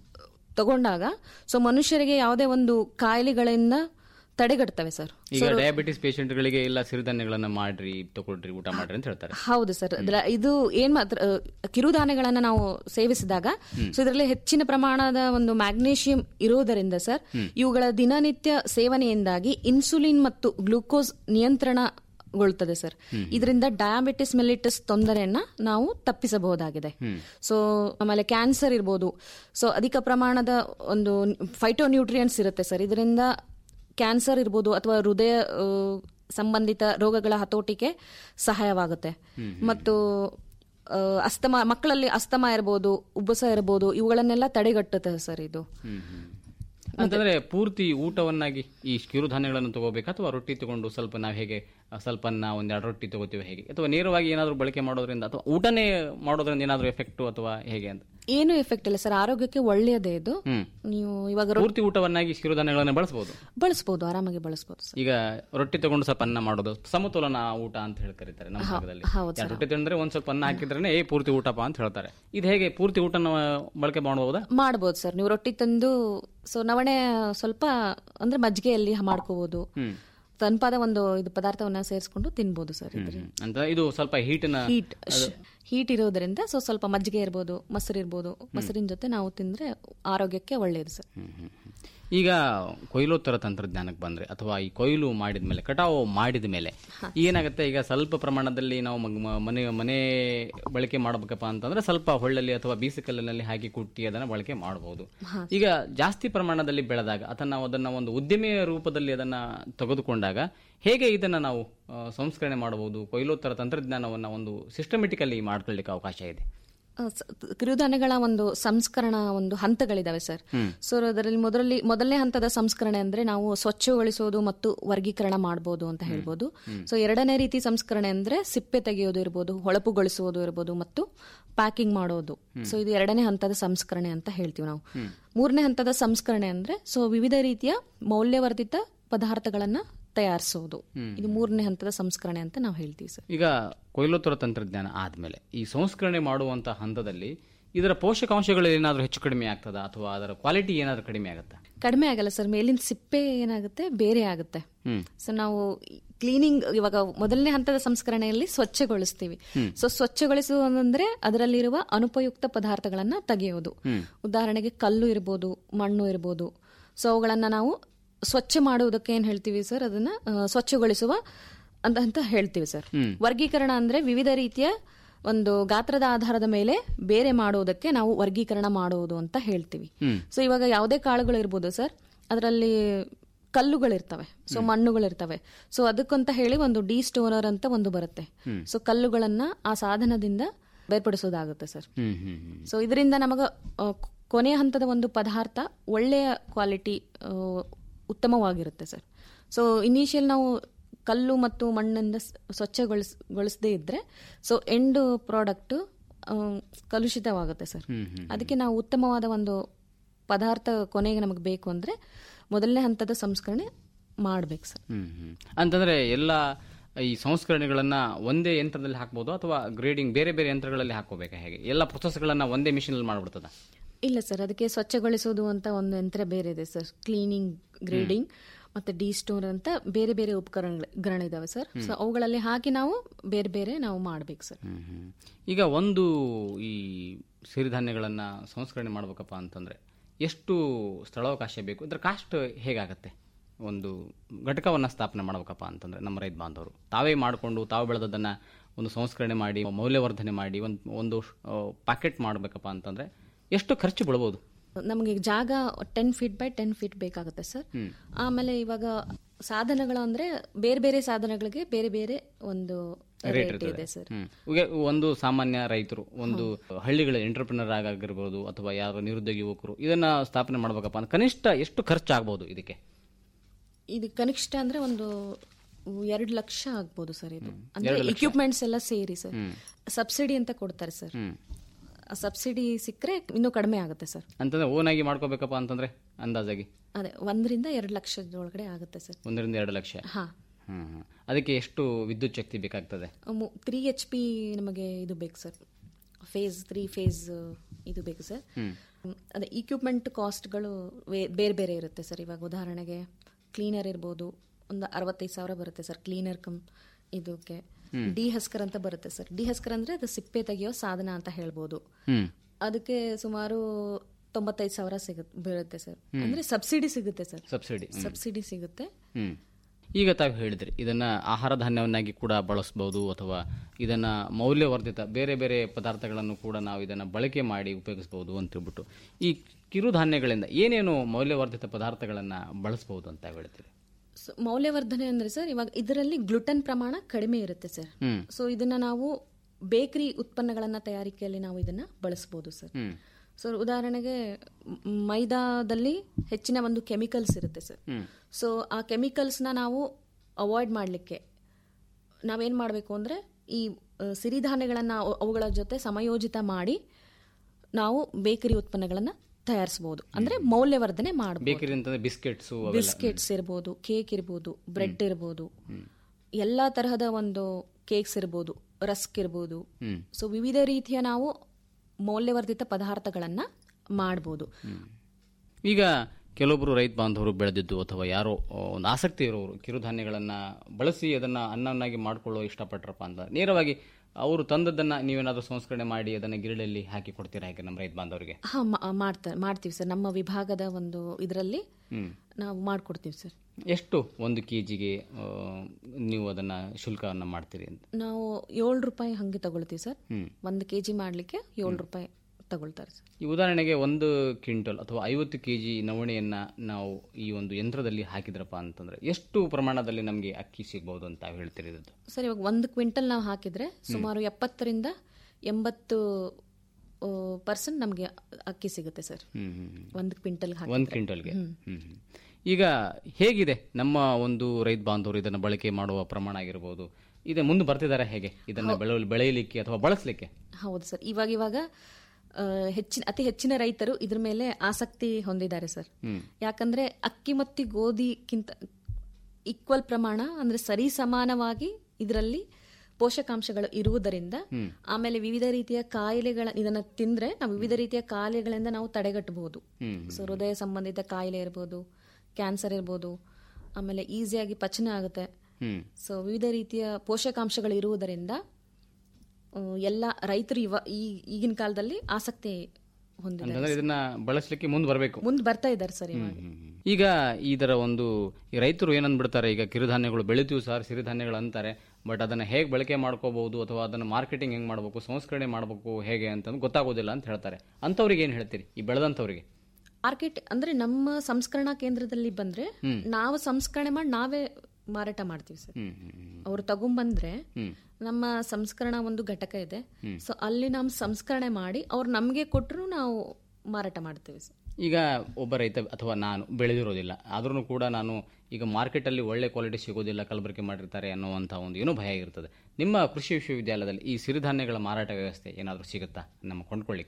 ತಗೊಂಡಾಗ ಸೊ ಮನುಷ್ಯರಿಗೆ ಯಾವುದೇ ಒಂದು ಕಾಯಿಲೆಗಳಿಂದ ತಡೆಗಟ್ತವೆ ಸರ್ ಈಗ ಡಯಾಬಿಟಿಸ್ ಪೇಷಂಟ್ಗಳಿಗೆ ಇಲ್ಲ ಸಿರಿಧಾನ್ಯಗಳನ್ನ ಮಾಡ್ರಿ ತಗೊಳ್ರಿ ಊಟ ಮಾಡ್ರಿ ಅಂತ ಹೇಳ್ತಾರೆ ಹೌದು ಸರ್ ಅದ್ರ ಇದು ಏನ್ ಮಾತ್ರ ಆ, ಕಿರುಧಾನ್ಯಗಳನ್ನ ನಾವು ಸೇವಿಸಿದಾಗ ಹ್ಮ್. ಸೊ ಇದರಲ್ಲಿ ಹೆಚ್ಚಿನ ಪ್ರಮಾಣದ ಒಂದು ಮ್ಯಾಗ್ನೇಷಿಯಂ ಇರೋದರಿಂದ ಸರ್ ಹ್ಮ್. ಇವುಗಳ ದಿನನಿತ್ಯ ಸೇವನೆಯಿಂದಾಗಿ ಇನ್ಸುಲಿನ್ ಮತ್ತು ಗ್ಲೂಕೋಸ್ ನಿಯಂತ್ರಣಗೊಳ್ಳುತ್ತದೆ ಸರ್ ಹ್ಮ್. ಇದರಿಂದ ಡಯಾಬಿಟಿಸ್ ಮೆಲಿಟಸ್ ತೊಂದರೆಯನ್ನ ನಾವು ತಪ್ಪಿಸಬಹುದಾಗಿದೆ ಹ್ಮ್ ಸೊ ಆಮೇಲೆ ಕ್ಯಾನ್ಸರ್ ಇರ್ಬೋದು ಸೊ ಅಧಿಕ ಪ್ರಮಾಣದ ಒಂದು ಫೈಟೋ ನ್ಯೂಟ್ರಿಯೆಂಟ್ಸ್ ಇರುತ್ತೆ ಸರ್ ಇದರಿಂದ ಕ್ಯಾನ್ಸರ್ ಇರ್ಬೋದು ಅಥವಾ ಹೃದಯ ಆ, ಸಂಬಂಧಿತ ರೋಗಗಳ ಹತೋಟಿಗೆ ಸಹಾಯವಾಗುತ್ತೆ ಹ್ಮ್. ಮತ್ತು ಆ, ಅಸ್ತಮ ಮಕ್ಕಳಲ್ಲಿ ಅಸ್ತಮ ಇರ್ಬೋದು ಉಬ್ಬಸ ಇರ್ಬೋದು ಇವುಗಳನ್ನೆಲ್ಲ ತಡೆಗಟ್ಟುತ್ತೆ ಸರ್ ಇದು ಹ್ಮ್ ಹ್ಮ್. ಅಂತಂದ್ರೆ ಪೂರ್ತಿ ಊಟವನ್ನಾಗಿ ಈ ಕಿರುಧಾನ್ಯಗಳನ್ನು ತಗೋಬೇಕಾ ಅಥವಾ ರೊಟ್ಟಿ ತಗೊಂಡು ಸ್ವಲ್ಪ ನಾವು ಹೇಗೆ ಆ, ಸ್ವಲ್ಪ ಅನ್ನ ಒಂದೆರಡು ರೊಟ್ಟಿ ತಗೋತೀವಿ ಹೇಗೆ ಅಥವಾ ನೇರವಾಗಿ ಏನಾದರೂ ಬಳಕೆ ಮಾಡೋದ್ರಿಂದ ಅಥವಾ ಊಟನೇ ಮಾಡೋದ್ರಿಂದ ಏನಾದರೂ ಎಫೆಕ್ಟು ಅಥವಾ ಹೇಗೆ ಅಂತ ಏನು ಎಫೆಕ್ಟ್ ಇಲ್ಲ ಸರ್ ಆರೋಗ್ಯಕ್ಕೆ ಒಳ್ಳೆಯದೇ ಇದು ಹ್ಮ್ ನೀವು ಇವಾಗ ರೊ- ಪೂರ್ತಿ ಊಟವನ್ನಾಗಿ ಕಿರುಧಾನ್ಯಗಳನ್ನು ಬಳಸಬಹುದು ಬಳಸ್ಬೋದು ಆರಾಮಾಗಿ ಬಳಸ್ಬೋದು ಸರ್ ಈಗ ರೊಟ್ಟಿ ತಗೊಂಡು ಸ್ವಲ್ಪ ಅನ್ನ ಮಾಡೋದು ಸಮತೋಲನ ಊಟ ಅಂತ ಹೇಳಿ ಕರೀತಾರೆ ನಮ್ಮ ಹೌ- ಭಾಗದಲ್ಲಿ ಹೌದು ಯಾರು ಸರ್. ರೊಟ್ಟಿ ತಿಂದ್ರೆ ಒಂದ್ ಸ್ವಲ್ಪ ಅನ್ನ ಹಾಕಿದ್ರೆ ಏ ಪೂರ್ತಿ ಊಟಪ್ಪ ಅಂತ ಹೇಳ್ತಾರೆ ಇದು ಹೇಗೆ ಪೂರ್ತಿ ಊಟನ ಬಳಕೆ ಮಾಡಬಹುದಾ ಮಾಡ್ಬೋದು ಸರ್ ನೀವು ರೊಟ್ಟಿ ತಂದು ಸೊ ನವಣೆ ಸ್ವಲ್ಪ ಅಂದ್ರೆ ಮಜ್ಜಿಗೆಯಲ್ಲಿ ಮಾಡ್ಕೋಬಹುದು ಹ್ಮ್ ತಂಪಾದ ಒಂದು ಇದು ಪದಾರ್ಥವನ್ನ ಸೇರಿಸ್ಕೊಂಡು ತಿನ್ಬೋದು ಸರ್ ಇದ್ರಿ ಅಂತ ಇದು ಸ್ವಲ್ಪ ಹೀಟಿನ ಹೀಟ್ ಹೀಟ್ ಇರೋದ್ರಿಂದ ಸೊ ಸ್ವಲ್ಪ ಮಜ್ಜಿಗೆ ಇರ್ಬೋದು ಮೊಸರು ಇರ್ಬೋದು ಮೊಸರಿನ ಜೊತೆ ನಾವು ತಿಂದ್ರೆ ಆರೋಗ್ಯಕ್ಕೆ ಒಳ್ಳೆಯದು ಸರ್ ಈಗ ಕೊಯ್ಲೋತ್ತರ ತಂತ್ರಜ್ಞಾನಕ್ಕೆ ಬಂದ್ರೆ ಅಥವಾ ಈ ಕೊಯ್ಲು ಮಾಡಿದ ಮೇಲೆ ಕಟಾವು ಮಾಡಿದ ಮೇಲೆ ಏನಾಗುತ್ತೆ ಈಗ ಸ್ವಲ್ಪ ಪ್ರಮಾಣದಲ್ಲಿ ನಾವು ಮಗ್- ಮ- ಮನೆ ಮನೆ ಬಳಕೆ ಮಾಡಬೇಕಪ್ಪ ಅಂತಂದ್ರೆ ಸ್ವಲ್ಪ ಹೊಳ್ಳಲ್ಲಿ ಅಥವಾ ಬೀಸಕಲ್ಲಿನಲ್ಲಿ ಹಾಕಿ ಕುಟ್ಟಿ ಅದನ್ನ ಬಳಕೆ ಮಾಡಬಹುದು ಹಾ. ಈಗ ಜಾಸ್ತಿ ಪ್ರಮಾಣದಲ್ಲಿ ಬೆಳೆದಾಗ ಅಥವಾ ನಾವು ಅದನ್ನ ಒಂದು ಉದ್ಯಮಿಯ ರೂಪದಲ್ಲಿ ಅದನ್ನ ತೆಗೆದುಕೊಂಡಾಗ ಹೇಗೆ ಇದನ್ನ ನಾವು ಆ, ಸಂಸ್ಕರಣೆ ಮಾಡಬಹುದು ಕೊಯ್ಲೋತ್ತರ ತಂತ್ರಜ್ಞಾನವನ್ನ ಒಂದು ಸಿಸ್ಟಮೆಟಿಕಲಿ ಮಾಡ್ಕೊಳ್ಳಿಕ್ಕೆ ಅವಕಾಶ ಇದೆ ಆ, ಸ- ಕಿರುಧಾನ್ಯಗಳ ಒಂದು ಸಂಸ್ಕರಣ ಒಂದು ಹಂತಗಳಿದಾವೆ ಸರ್ ಹ್ಮ್. ಸೊ ಅದರಲ್ಲಿ ಮೊದಲಲ್ಲಿ ಮೊದಲನೇ ಹಂತದ ಸಂಸ್ಕರಣೆ ಅಂದ್ರೆ ನಾವು ಸ್ವಚ್ಛಗೊಳಿಸೋದು ಮತ್ತು ವರ್ಗೀಕರಣ ಮಾಡಬಹುದು ಅಂತ ಹೇಳ್ಬೋದು ಹ್ಮ್. ಸೊ ಎರಡನೇ ರೀತಿ ಸಂಸ್ಕರಣೆ ಅಂದ್ರೆ ಸಿಪ್ಪೆ ತೆಗೆಯೋದು ಇರ್ಬೋದು ಹೊಳಪುಗೊಳಿಸುವುದು ಇರ್ಬೋದು ಮತ್ತು ಪ್ಯಾಕಿಂಗ್ ಮಾಡೋದು ಹ್ಮ್. ಸೊ ಇದು ಎರಡನೇ ಹಂತದ ಸಂಸ್ಕರಣೆ ಅಂತ ಹೇಳ್ತೀವಿ ನಾವು ಹ್ಮ್. ಮೂರನೇ ಹಂತದ ಸಂಸ್ಕರಣೆ ಅಂದ್ರೆ ಸೊ ವಿವಿಧ ರೀತಿಯ ಮೌಲ್ಯವರ್ಧಿತ ಪದಾರ್ಥಗಳನ್ನ ತಯಾರಿಸೋದು ಹ್ಮ್. ಇದು ಮೂರನೇ ಹಂತದ ಸಂಸ್ಕರಣೆ ಅಂತ ನಾವು ಹೇಳ್ತೀವಿ ಸರ್ ಈಗ ಕೊಯ್ಲೋತ್ತರ ತಂತ್ರಜ್ಞಾನ ಆದ್ಮೇಲೆ ಈ ಸಂಸ್ಕರಣೆ ಮಾಡುವಂತ ಹಂತದಲ್ಲಿ ಇದರ ಪೋಷಕಾಂಶಗಳು ಏನಾದರೂ ಹೆಚ್ಚು ಕಡಿಮೆ ಆಗ್ತದಾ ಅಥವಾ ಅದರ ಕ್ವಾಲಿಟಿ ಏನಾದರೂ ಕಡಿಮೆ ಆಗುತ್ತಾ ಕಡಿಮೆ ಆಗಲ್ಲ ಸರ್ ಮೇಲಿನ ಸಿಪ್ಪೆ ಏನಾಗುತ್ತೆ ಬೇರೆ ಆಗುತ್ತೆ ಹ್ಮ್ ಸೊ ನಾವು ಕ್ಲೀನಿಂಗ್ ಇವಾಗ ಮೊದಲನೇ ಹಂತದ ಸಂಸ್ಕರಣೆಯಲ್ಲಿ ಸ್ವಚ್ಛಗೊಳಿಸ್ತೀವಿ ಹ್ಮ್. ಸೊ ಸ್ವಚ್ಛಗೊಳಿಸುವುದಂದ್ರೆ ಅದರಲ್ಲಿರುವ ಅನುಪಯುಕ್ತ ಪದಾರ್ಥಗಳನ್ನ ತೆಗೆಯೋದು ಹ್ಮ್ ಉದಾಹರಣೆಗೆ ಕಲ್ಲು ಇರ್ಬೋದು ಮಣ್ಣು ಇರ್ಬೋದು ಸೊ ಅವುಗಳನ್ನ ನಾವು ಸ್ವಚ್ಛ ಮಾಡುವುದಕ್ಕೆ ಏನ್ ಹೇಳ್ತೀವಿ ಸರ್ ಅದನ್ನ ಆ, ಸ್ವಚ್ಛಗೊಳಿಸುವ ಅಂತ ಅಂತ ಹೇಳ್ತೀವಿ ಸರ್ ಹ್ಮ್. ವರ್ಗೀಕರಣ ಅಂದ್ರೆ ವಿವಿಧ ರೀತಿಯ ಒಂದು ಗಾತ್ರದ ಆಧಾರದ ಮೇಲೆ ಬೇರೆ ಮಾಡುವುದಕ್ಕೆ ನಾವು ವರ್ಗೀಕರಣ ಮಾಡುವುದು ಅಂತ ಹೇಳ್ತೀವಿ ಹ್ಮ್ ಸೊ ಇವಾಗ ಯಾವುದೇ ಕಾಳುಗಳು ಇರ್ಬೋದು ಸರ್ ಅದರಲ್ಲಿ ಕಲ್ಲುಗಳಿರ್ತವೆ ಸೊ ಮಣ್ಣುಗಳಿರ್ತವೆ ಸೊ ಅದಕ್ಕಂತ ಹೇಳಿ ಒಂದು ಡಿ ಸ್ಟೋನರ್ ಅಂತ ಒಂದು ಬರುತ್ತೆ ಹ್ಮ್. ಸೊ ಕಲ್ಲುಗಳನ್ನ ಆ ಸಾಧನದಿಂದ ಬೇರ್ಪಡಿಸೋದಾಗುತ್ತೆ ಸರ್ ಹ್ಮ್ ಹ್ಮ್ ಹ್ಮ್ ಸೊ ಇದರಿಂದ ನಮಗ ಆ, ಕೊನೆಯ ಹಂತದ ಒಂದು ಪದಾರ್ಥ ಒಳ್ಳೆಯ ಕ್ವಾಲಿಟಿ ಉತ್ತಮವಾಗಿರುತ್ತೆ ಸರ್ ಸೊ ಇನಿಷಿಯಲ್ ನಾವು ಕಲ್ಲು ಮತ್ತು ಮಣ್ಣಿಂದ ಸ್- ಸ್ವಚ್ಛಗೊಳಿಸ್ ಗೊಳಿಸದೇ ಇದ್ರೆ ಸೊ ಎಂಡ್ ಪ್ರಾಡಕ್ಟ್ ಕಲುಷಿತವಾಗುತ್ತೆ ಸರ್ ಹ್ಮ್ ಹ್ಮ್ ಅದಕ್ಕೆ ನಾವು ಉತ್ತಮವಾದ ಒಂದು ಪದಾರ್ಥ ಕೊನೆಗೆ ನಮಗೆ ಬೇಕು ಅಂದ್ರೆ ಮೊದಲನೇ ಹಂತದ ಸಂಸ್ಕರಣೆ ಮಾಡ್ಬೇಕು ಸರ್ ಹ್ಮ್ ಹ್ಮ್ ಅಂತಂದ್ರೆ ಎಲ್ಲ ಈ ಸಂಸ್ಕರಣೆಗಳನ್ನ ಒಂದೇ ಯಂತ್ರದಲ್ಲಿ ಹಾಕ್ಬೋದು ಅಥವಾ ಗ್ರೇಡಿಂಗ್ ಬೇರೆ ಬೇರೆ ಯಂತ್ರಗಳಲ್ಲಿ ಹಾಕೋಬೇಕಾ ಹೇಗೆ ಎಲ್ಲ ಪ್ರೊಸೆಸ್ಗಳನ್ನ ಒಂದೇ ಮಿಷಿನಲ್ಲಿ ಮಾಡ್ಬಿಡ್ತದ ಇಲ್ಲ ಸರ್ ಅದಕ್ಕೆ ಸ್ವಚ್ಛಗೊಳಿಸೋದು ಅಂತ ಒಂದು ಯಂತ್ರ ಬೇರೆ ಇದೆ ಸರ್ ಕ್ಲೀನಿಂಗ್ ಗ್ರೇಡಿಂಗ್ ಮತ್ತೆ ಡಿ ಸ್ಟೋರ್ ಅಂತ ಬೇರೆ ಬೇರೆ ಉಪಕರಣಗಳಿದಾವೆ ಸರ್ ಸೊ ಅವುಗಳಲ್ಲಿ ಹಾಕಿ ನಾವು ಬೇರೆ ಬೇರೆ ನಾವು ಮಾಡ್ಬೇಕು ಸರ್ ಈಗ ಒಂದು ಈ ಸಿರಿಧಾನ್ಯಗಳನ್ನು ಸಂಸ್ಕರಣೆ ಮಾಡ್ಬೇಕಪ್ಪ ಅಂತಂದ್ರೆ ಎಷ್ಟು ಸ್ಥಳಾವಕಾಶ ಬೇಕು ಇದರ ಕಾಸ್ಟ್ ಹೇಗಾಗತ್ತೆ ಒಂದು ಘಟಕವನ್ನು ಸ್ಥಾಪನೆ ಮಾಡ್ಬೇಕಪ್ಪ ಅಂತಂದ್ರೆ ನಮ್ಮ ರೈತ ಬಾಂಧವರು ತಾವೇ ಮಾಡಿಕೊಂಡು ತಾವು ಬೆಳೆದದನ್ನು ಒಂದು ಸಂಸ್ಕರಣೆ ಮಾಡಿ ಮೌಲ್ಯವರ್ಧನೆ ಮಾಡಿ ಒಂದು ಒಂದು ಪ್ಯಾಕೆಟ್ ಮಾಡಬೇಕಪ್ಪ ಅಂತಂದ್ರೆ ಎಷ್ಟು ಖರ್ಚು ಬೀಳ್ಬೋದು ನಮಗೆ ಜಾಗ ten feet by ten feet ಬೇಕಾಗುತ್ತೆ ಸರ್ ಹ್ಮ್. ಆಮೇಲೆ ಇವಾಗ ಸಾಧನಗಳು ಅಂದ್ರೆ ಬೇರೆ ಬೇರೆ ಸಾಧನಗಳಿಗೆ ಬೇರೆ ಬೇರೆ ಒಂದು ರೇಟ್ ರೇಟ್ ಇದೆ ಸರ್ ಹ್ಮ್. ಈಗ ಒಂದು ಸಾಮಾನ್ಯ ರೈತರು ಒಂದು ಹಳ್ಳಿಗಳ ಎಂಟರ್ಪ್ರಿನರ್ ಆಗಿರ್ಬೋದು ಅಥವಾ ಯಾರು ನಿರುದ್ಯೋಗಿ ಯುವಕರು ಇದನ್ನ ಸ್ಥಾಪನೆ ಮಾಡ್ಬೇಕಪ್ಪ ಅಂದ್ರೆ ಕನಿಷ್ಠ ಎಷ್ಟು ಖರ್ಚಾಗ್ಬೋದು ಇದಕ್ಕೆ ಇದು ಕನಿಷ್ಠ ಅಂದ್ರೆ ಒಂದು ಎರಡು ಲಕ್ಷ ಆಗ್ಬೋದು ಸರ್ ಇದು ಅಂದ್ರೆ ಎರಡು ಲಕ್ಷ. ಇಕ್ವಿಪ್ಮೆಂಟ್ಸ್ ಎಲ್ಲ ಸೇರಿ ಸರ್ ಹ್ಮ್. ಸಬ್ಸಿಡಿ ಅಂತ ಕೊಡ್ತಾರೆ ಸರ್ ಹ್ಮ್ ಸಬ್ಸಿಡಿ ಸಿಕ್ಕರೆ ಇನ್ನೂ ಕಡಿಮೆ ಆಗುತ್ತೆ ಸರ್ ಅಂತಂದ್ರೆ ಓನ್ ಆಗಿ ಮಾಡ್ಕೋಬೇಕಪ್ಪ ಅಂತಂದ್ರೆ ಅಂದಾಜಾಗಿ ಅದೇ ಒಂದರಿಂದ ಎರಡು ಲಕ್ಷದ ಒಳಗಡೆ ಆಗುತ್ತೆ ಸರ್ ಒಂದರಿಂದ ಎರಡು ಲಕ್ಷ ಹಾ ಹ್ಮ್ ಹ್ಮ್. ಅದಕ್ಕೆ ಎಷ್ಟು ವಿದ್ಯುತ್ ಶಕ್ತಿ ಬೇಕಾಗ್ತದೆ ತ್ರೀ ಎಚ್ ಪಿ ನಮಗೆ ಇದು ಬೇಕು ಸರ್ ಫೇಸ್ ತ್ರೀ ಫೇಸ್ ಇದು ಬೇಕು ಸರ್ ಹ್ಮ್ ಹ್ಮ್, ಅದೇ ಇಕ್ವಿಪ್ಮೆಂಟ್ ಕಾಸ್ಟ್ಗಳು ಬೇರೆ ಬೇರೆ ಇರುತ್ತೆ ಸರ್ ಇವಾಗ ಉದಾಹರಣೆಗೆ ಕ್ಲೀನರ್ ಇರ್ಬೋದು ಒಂದು ಅರವತ್ತೈದು ಸಾವಿರ ಬರುತ್ತೆ ಸರ್ ಕ್ಲೀನರ್ ಕಮ್ ಇದಕ್ಕೆ ಹ್ಮ್. ಡಿ ಹಸ್ಕರ್ ಅಂತ ಬರುತ್ತೆ ಸರ್ ಡಿ ಹಸ್ಕರ್ ಅಂದ್ರೆ ಅದು ಸಿಪ್ಪೆ ತೆಗೆಯೋ ಸಾಧನ ಅಂತ ಹೇಳ್ಬೋದು ಹ್ಮ್ ಅದಕ್ಕೆ ಸುಮಾರು ತೊಂಬತ್ತೈದು ಸಾವಿರ ಸಿಗುತ್ತೆ ಬೀಳುತ್ತೆ ಸರ್ ಹ್ಮ್. ಅಂದ್ರೆ ಸಬ್ಸಿಡಿ ಸಿಗುತ್ತೆ ಸರ್ ಸಬ್ಸಿಡಿ ಹ್ಮ್. ಸಬ್ಸಿಡಿ ಸಿಗುತ್ತೆ ಹ್ಮ್ ಈಗ ತಾವು ಹೇಳಿದ್ರಿ ಇದನ್ನ ಆಹಾರ ಧಾನ್ಯವನ್ನಾಗಿ ಕೂಡ ಬಳಸಬಹುದು ಅಥವಾ ಇದನ್ನ ಮೌಲ್ಯವರ್ಧಿತ ಬೇರೆ ಬೇರೆ ಪದಾರ್ಥಗಳನ್ನು ಕೂಡ ನಾವು ಇದನ್ನ ಬಳಕೆ ಮಾಡಿ ಉಪಯೋಗಿಸಬಹುದು ಅಂತ ಹೇಳ್ಬಿಟ್ಟು ಈ ಕಿರುಧಾನ್ಯಗಳಿಂದ ಏನೇನು ಮೌಲ್ಯವರ್ಧಿತ ಪದಾರ್ಥಗಳನ್ನ ಬಳಸಬಹುದು ಅಂತ ಹೇಳ್ತೀರಿ ಸೊ, ಮೌಲ್ಯವರ್ಧನೆ ಅಂದ್ರೆ ಸರ್ ಇವಾಗ ಇದರಲ್ಲಿ ಗ್ಲುಟನ್ ಪ್ರಮಾಣ ಕಡಿಮೆ ಇರುತ್ತೆ ಸರ್ ಹ್ಮ್ ಸೊ ಇದನ್ನ ನಾವು ಬೇಕರಿ ಉತ್ಪನ್ನಗಳನ್ನ ತಯಾರಿಕೆಯಲ್ಲಿ ನಾವು ಇದನ್ನ ಬಳಸಬಹುದು ಸರ್ ಹ್ಮ್ ಸೊ ಉದಾಹರಣೆಗೆ ಮ್- ಮೈದಾದಲ್ಲಿ ಹೆಚ್ಚಿನ ಒಂದು ಕೆಮಿಕಲ್ಸ್ ಇರುತ್ತೆ ಸರ್ ಹ್ಮ್ ಸೊ ಆ ಕೆಮಿಕಲ್ಸ್ನ ನಾವು ಅವಾಯ್ಡ್ ಮಾಡಲಿಕ್ಕೆ ನಾವೇನು ಮಾಡಬೇಕು ಅಂದರೆ ಈ ಆ, ಸಿರಿಧಾನ್ಯಗಳನ್ನು ಅವು- ಅವುಗಳ ಜೊತೆ ಸಮಯೋಜಿತ ಮಾಡಿ ನಾವು ಬೇಕರಿ ಉತ್ಪನ್ನಗಳನ್ನು ತಯಾರಿಸಬಹುದು ಅಂದ್ರೆ ಮೌಲ್ಯವರ್ಧನೆ ಮಾಡಬಹುದು ಬೇಕರಿ ಅಂತಂದ್ರೆ ಬಿಸ್ಕೆಟ್ಸ್ ಬಿಸ್ಕೆಟ್ಸ್ ಇರ್ಬೋದು ಕೇಕ್ ಇರ್ಬೋದು ಬ್ರೆಡ್ ಇರ್ಬೋದು ಎಲ್ಲಾ ತರಹದ ಒಂದು ಕೇಕ್ಸ್ ಇರ್ಬೋದು ರಸ್ಕ್ ಇರ್ಬೋದು ಹ್ಮ್ ಸೊ ವಿವಿಧ ರೀತಿಯ ನಾವು ಮೌಲ್ಯವರ್ಧಿತ ಪದಾರ್ಥಗಳನ್ನ ಮಾಡಬಹುದು ಈಗ ಕೆಲವೊಬ್ಬರು ರೈತ ಬಾಂಧವರು ಬೆಳೆದಿದ್ದು ಅಥವಾ ಯಾರೋ ಆ, ಒಂದು ಆಸಕ್ತಿ ಇರೋರು ಕಿರುಧಾನ್ಯಗಳನ್ನ ಬಳಸಿ ಅದನ್ನ ಅನ್ನವನ್ನಾಗಿ ಮಾಡ್ಕೊಳ್ಳೋ ಇಷ್ಟಪಟ್ರಪ್ಪ ಅಂತ ನೇರವಾಗಿ ಅವರು ತಂದದ್ದನ್ನ ನೀವೇನಾದ್ರೂ ಸಂಸ್ಕರಣೆ ಮಾಡಿ ಅದನ್ನ ಗಿರಡಲ್ಲಿ ಹಾಕಿ ಕೊಡ್ತೀರಾ ಹೇಗೆ ನಮ್ಮ ರೈತ ಬಾಂಧವರಿಗೆ ಹಾ ಮಾ- ಮಾಡ್ತಾ ಮಾಡ್ತೀವಿ ಸರ್ ನಮ್ಮ ವಿಭಾಗದ ಒಂದು ಇದರಲ್ಲಿ ಹ್ಮ್ ನಾವು ಮಾಡ್ಕೊಡ್ತೀವಿ ಸರ್ ಎಷ್ಟು ಒಂದು ಕೆಜಿಗೆ ನೀವು ಅದನ್ನ ಶುಲ್ಕವನ್ನ ಮಾಡ್ತೀರಿ ಅಂತ ನಾವು ಏಳು ರೂಪಾಯಿ ಹಂಗೆ ತಗೊಳ್ತೀವಿ ಸರ್ ಹ್ಮ್ ಒಂದು ಕೆ ಜಿ ಮಾಡಲಿಕ್ಕೆ ಏಳು ರೂಪಾಯಿ ತಗೊಳ್ತಾರೆ ಸರ್ ಈ ಉದಾಹರಣೆಗೆ ಒಂದು ಕ್ವಿಂಟಲ್ ಅಥವಾ ಐವತ್ತು ಕೆಜಿ ನವಣೆಯನ್ನ ನಾವು ಈ ಒಂದು ಯಂತ್ರದಲ್ಲಿ ಹಾಕಿದ್ರಪ್ಪ ಅಂತಂದ್ರೆ ಎಷ್ಟು ಪ್ರಮಾಣದಲ್ಲಿ ನಮಗೆ ಅಕ್ಕಿ ಸಿಗ್ಬಹುದು ಅಂತ ಹೇಳ್ತೀರಿ ಇದು ಸರ್ ಇವಾಗ ಒಂದು ಕ್ವಿಂಟಲ್ ನಾವು ಹಾಕಿದ್ರೆ ಸುಮಾರು ಎಪ್ಪತ್ತರಿಂದ ಎಂಬತ್ತು ಪರ್ಸೆಂಟ್ ನಮಗೆ ಅಕ್ಕಿ ಸಿಗುತ್ತೆ ಸರ್ ಹ್ಮ್ ಹ್ಮ್ ಹ್ಮ್. ಒಂದು ಕ್ವಿಂಟಲ್ ಒಂದು ಕ್ವಿಂಟಲ್ಗೆ ಹ್ಮ್ ಹ್ಮ್. ಈಗ ಹೇಗಿದೆ ನಮ್ಮ ಒಂದು ರೈತ ಬಾಂಧವರು ಇದನ್ನು ಬಳಕೆ ಮಾಡುವ ಪ್ರಮಾಣ ಆಗಿರ್ಬೋದು ಇದು ಮುಂದೆ ಬರ್ತಿದ್ದಾರೆ ಹೇಗೆ ಇದನ್ನ ಬೆಳೆ ಬೆಳೆಯಲಿಕ್ಕೆ ಅಥವಾ ಬಳಸಲಿಕ್ಕೆ ಹೌದು ಸರ್ ಇವಾಗ ಇವಾಗ ಆ, ಹೆಚ್ಚಿನ ಅತಿ ಹೆಚ್ಚಿನ ರೈತರು ಇದ್ರ ಮೇಲೆ ಆಸಕ್ತಿ ಹೊಂದಿದ್ದಾರೆ ಸರ್ ಹ್ಮ್ ಯಾಕಂದ್ರೆ ಅಕ್ಕಿ ಮತ್ತು ಗೋಧಿಗಿಂತ ಈಕ್ವಲ್ ಪ್ರಮಾಣ ಅಂದ್ರೆ ಸರಿ ಸಮಾನವಾಗಿ ಇದರಲ್ಲಿ ಪೋಷಕಾಂಶಗಳು ಇರುವುದರಿಂದ ಹ್ಮ್. ಆಮೇಲೆ ವಿವಿಧ ರೀತಿಯ ಕಾಯಿಲೆಗಳ ಇದನ್ನ ತಿಂದ್ರೆ ನಾವು ವಿವಿಧ ರೀತಿಯ ಕಾಯಿಲೆಗಳಿಂದ ನಾವು ತಡೆಗಟ್ಟಬಹುದು ಹ್ಮ್ ಸೊ ಹೃದಯ ಸಂಬಂಧಿತ ಕಾಯಿಲೆ ಇರ್ಬೋದು ಕ್ಯಾನ್ಸರ್ ಇರ್ಬೋದು ಆಮೇಲೆ ಈಸಿಯಾಗಿ ಪಚನ ಆಗುತ್ತೆ ಹ್ಮ್ ಸೊ ವಿವಿಧ ರೀತಿಯ ಪೋಷಕಾಂಶಗಳು ಇರುವುದರಿಂದ ಆ, ಎಲ್ಲ ರೈತರು ಇವ ಈ- ಈಗಿನ ಕಾಲದಲ್ಲಿ ಆಸಕ್ತಿ ಹೊಂದಿದ್ದಾರೆ ಅಂತಂದ್ರೆ ಇದನ್ನ ಬಳಸಲಿಕ್ಕೆ ಮುಂದೆ ಬರಬೇಕು ಮುಂದೆ ಬರ್ತಾ ಇದ್ದಾರೆ ಸರ್ ಇವಾಗ ಈಗ ಇದರ ಒಂದು ಈ ರೈತರು ಏನಂದ್ಬಿಡ್ತಾರೆ ಈಗ ಕಿರುಧಾನ್ಯಗಳು ಬೆಳಿತೀವಿ ಸರ್ ಸಿರಿಧಾನ್ಯಗಳು ಅಂತಾರೆ ಬಟ್ ಅದನ್ನ ಹೇಗೆ ಬಳಕೆ ಮಾಡ್ಕೋಬಹುದು ಅಥವಾ ಅದನ್ನ ಮಾರ್ಕೆಟಿಂಗ್ ಹೆಂಗ್ ಮಾಡಬೇಕು ಸಂಸ್ಕರಣೆ ಮಾಡಬೇಕು ಹೇಗೆ ಅಂತಂದು ಗೊತ್ತಾಗೋದಿಲ್ಲ ಅಂತ ಹೇಳ್ತಾರೆ ಅಂಥವ್ರಿಗೆ ಏನು ಹೇಳ್ತೀರಿ ಈ ಬೆಳೆದಂಥವ್ರಿಗೆ ಮಾರ್ಕೆಟ್ ಅಂದ್ರೆ ನಮ್ಮ ಸಂಸ್ಕರಣಾ ಕೇಂದ್ರದಲ್ಲಿ ಬಂದ್ರೆ ಹ್ಮ್. ನಾವು ಸಂಸ್ಕರಣೆ ಮಾಡಿ ನಾವೇ ಮಾರಾಟ ಮಾಡ್ತೀವಿ ಸರ್ ಹ್ಮ್ ಹ್ಮ್ ಹ್ಮ್. ಅವ್ರು ತಗೊಂಬಂದ್ರೆ ಹ್ಮ್ ನಮ್ಮ ಸಂಸ್ಕರಣಾ ಒಂದು ಘಟಕ ಇದೆ ಹ್ಮ್. ಸೊ ಅಲ್ಲಿ ನಾವು ಸಂಸ್ಕರಣೆ ಮಾಡಿ ಅವ್ರು ನಮಗೆ ಕೊಟ್ಟರು ನಾವು ಮಾರಾಟ ಮಾಡ್ತೀವಿ ಸರ್ ಈಗ ಒಬ್ಬ ರೈತ ಅಥವಾ ನಾನು ಬೆಳೆದಿರೋದಿಲ್ಲ ಆದ್ರೂ ಕೂಡ ನಾನು ಈಗ ಮಾರ್ಕೆಟಲ್ಲಿ ಒಳ್ಳೆ ಕ್ವಾಲಿಟಿ ಸಿಗೋದಿಲ್ಲ ಕಲಬೆರಕೆ ಮಾಡಿರ್ತಾರೆ ಅನ್ನುವಂಥ ಒಂದು ಏನೋ ಭಯ ಇರ್ತದೆ ನಿಮ್ಮ ಕೃಷಿ ವಿಶ್ವವಿದ್ಯಾಲಯದಲ್ಲಿ ಈ ಸಿರಿಧಾನ್ಯಗಳ ಮಾರಾಟ ವ್ಯವಸ್ಥೆ ಏನಾದರೂ ಸಿಗುತ್ತಾ ನಮ್ಮ ಕೊಂಡ್ಕೊಳ್ಳಿಕ್ಕೆ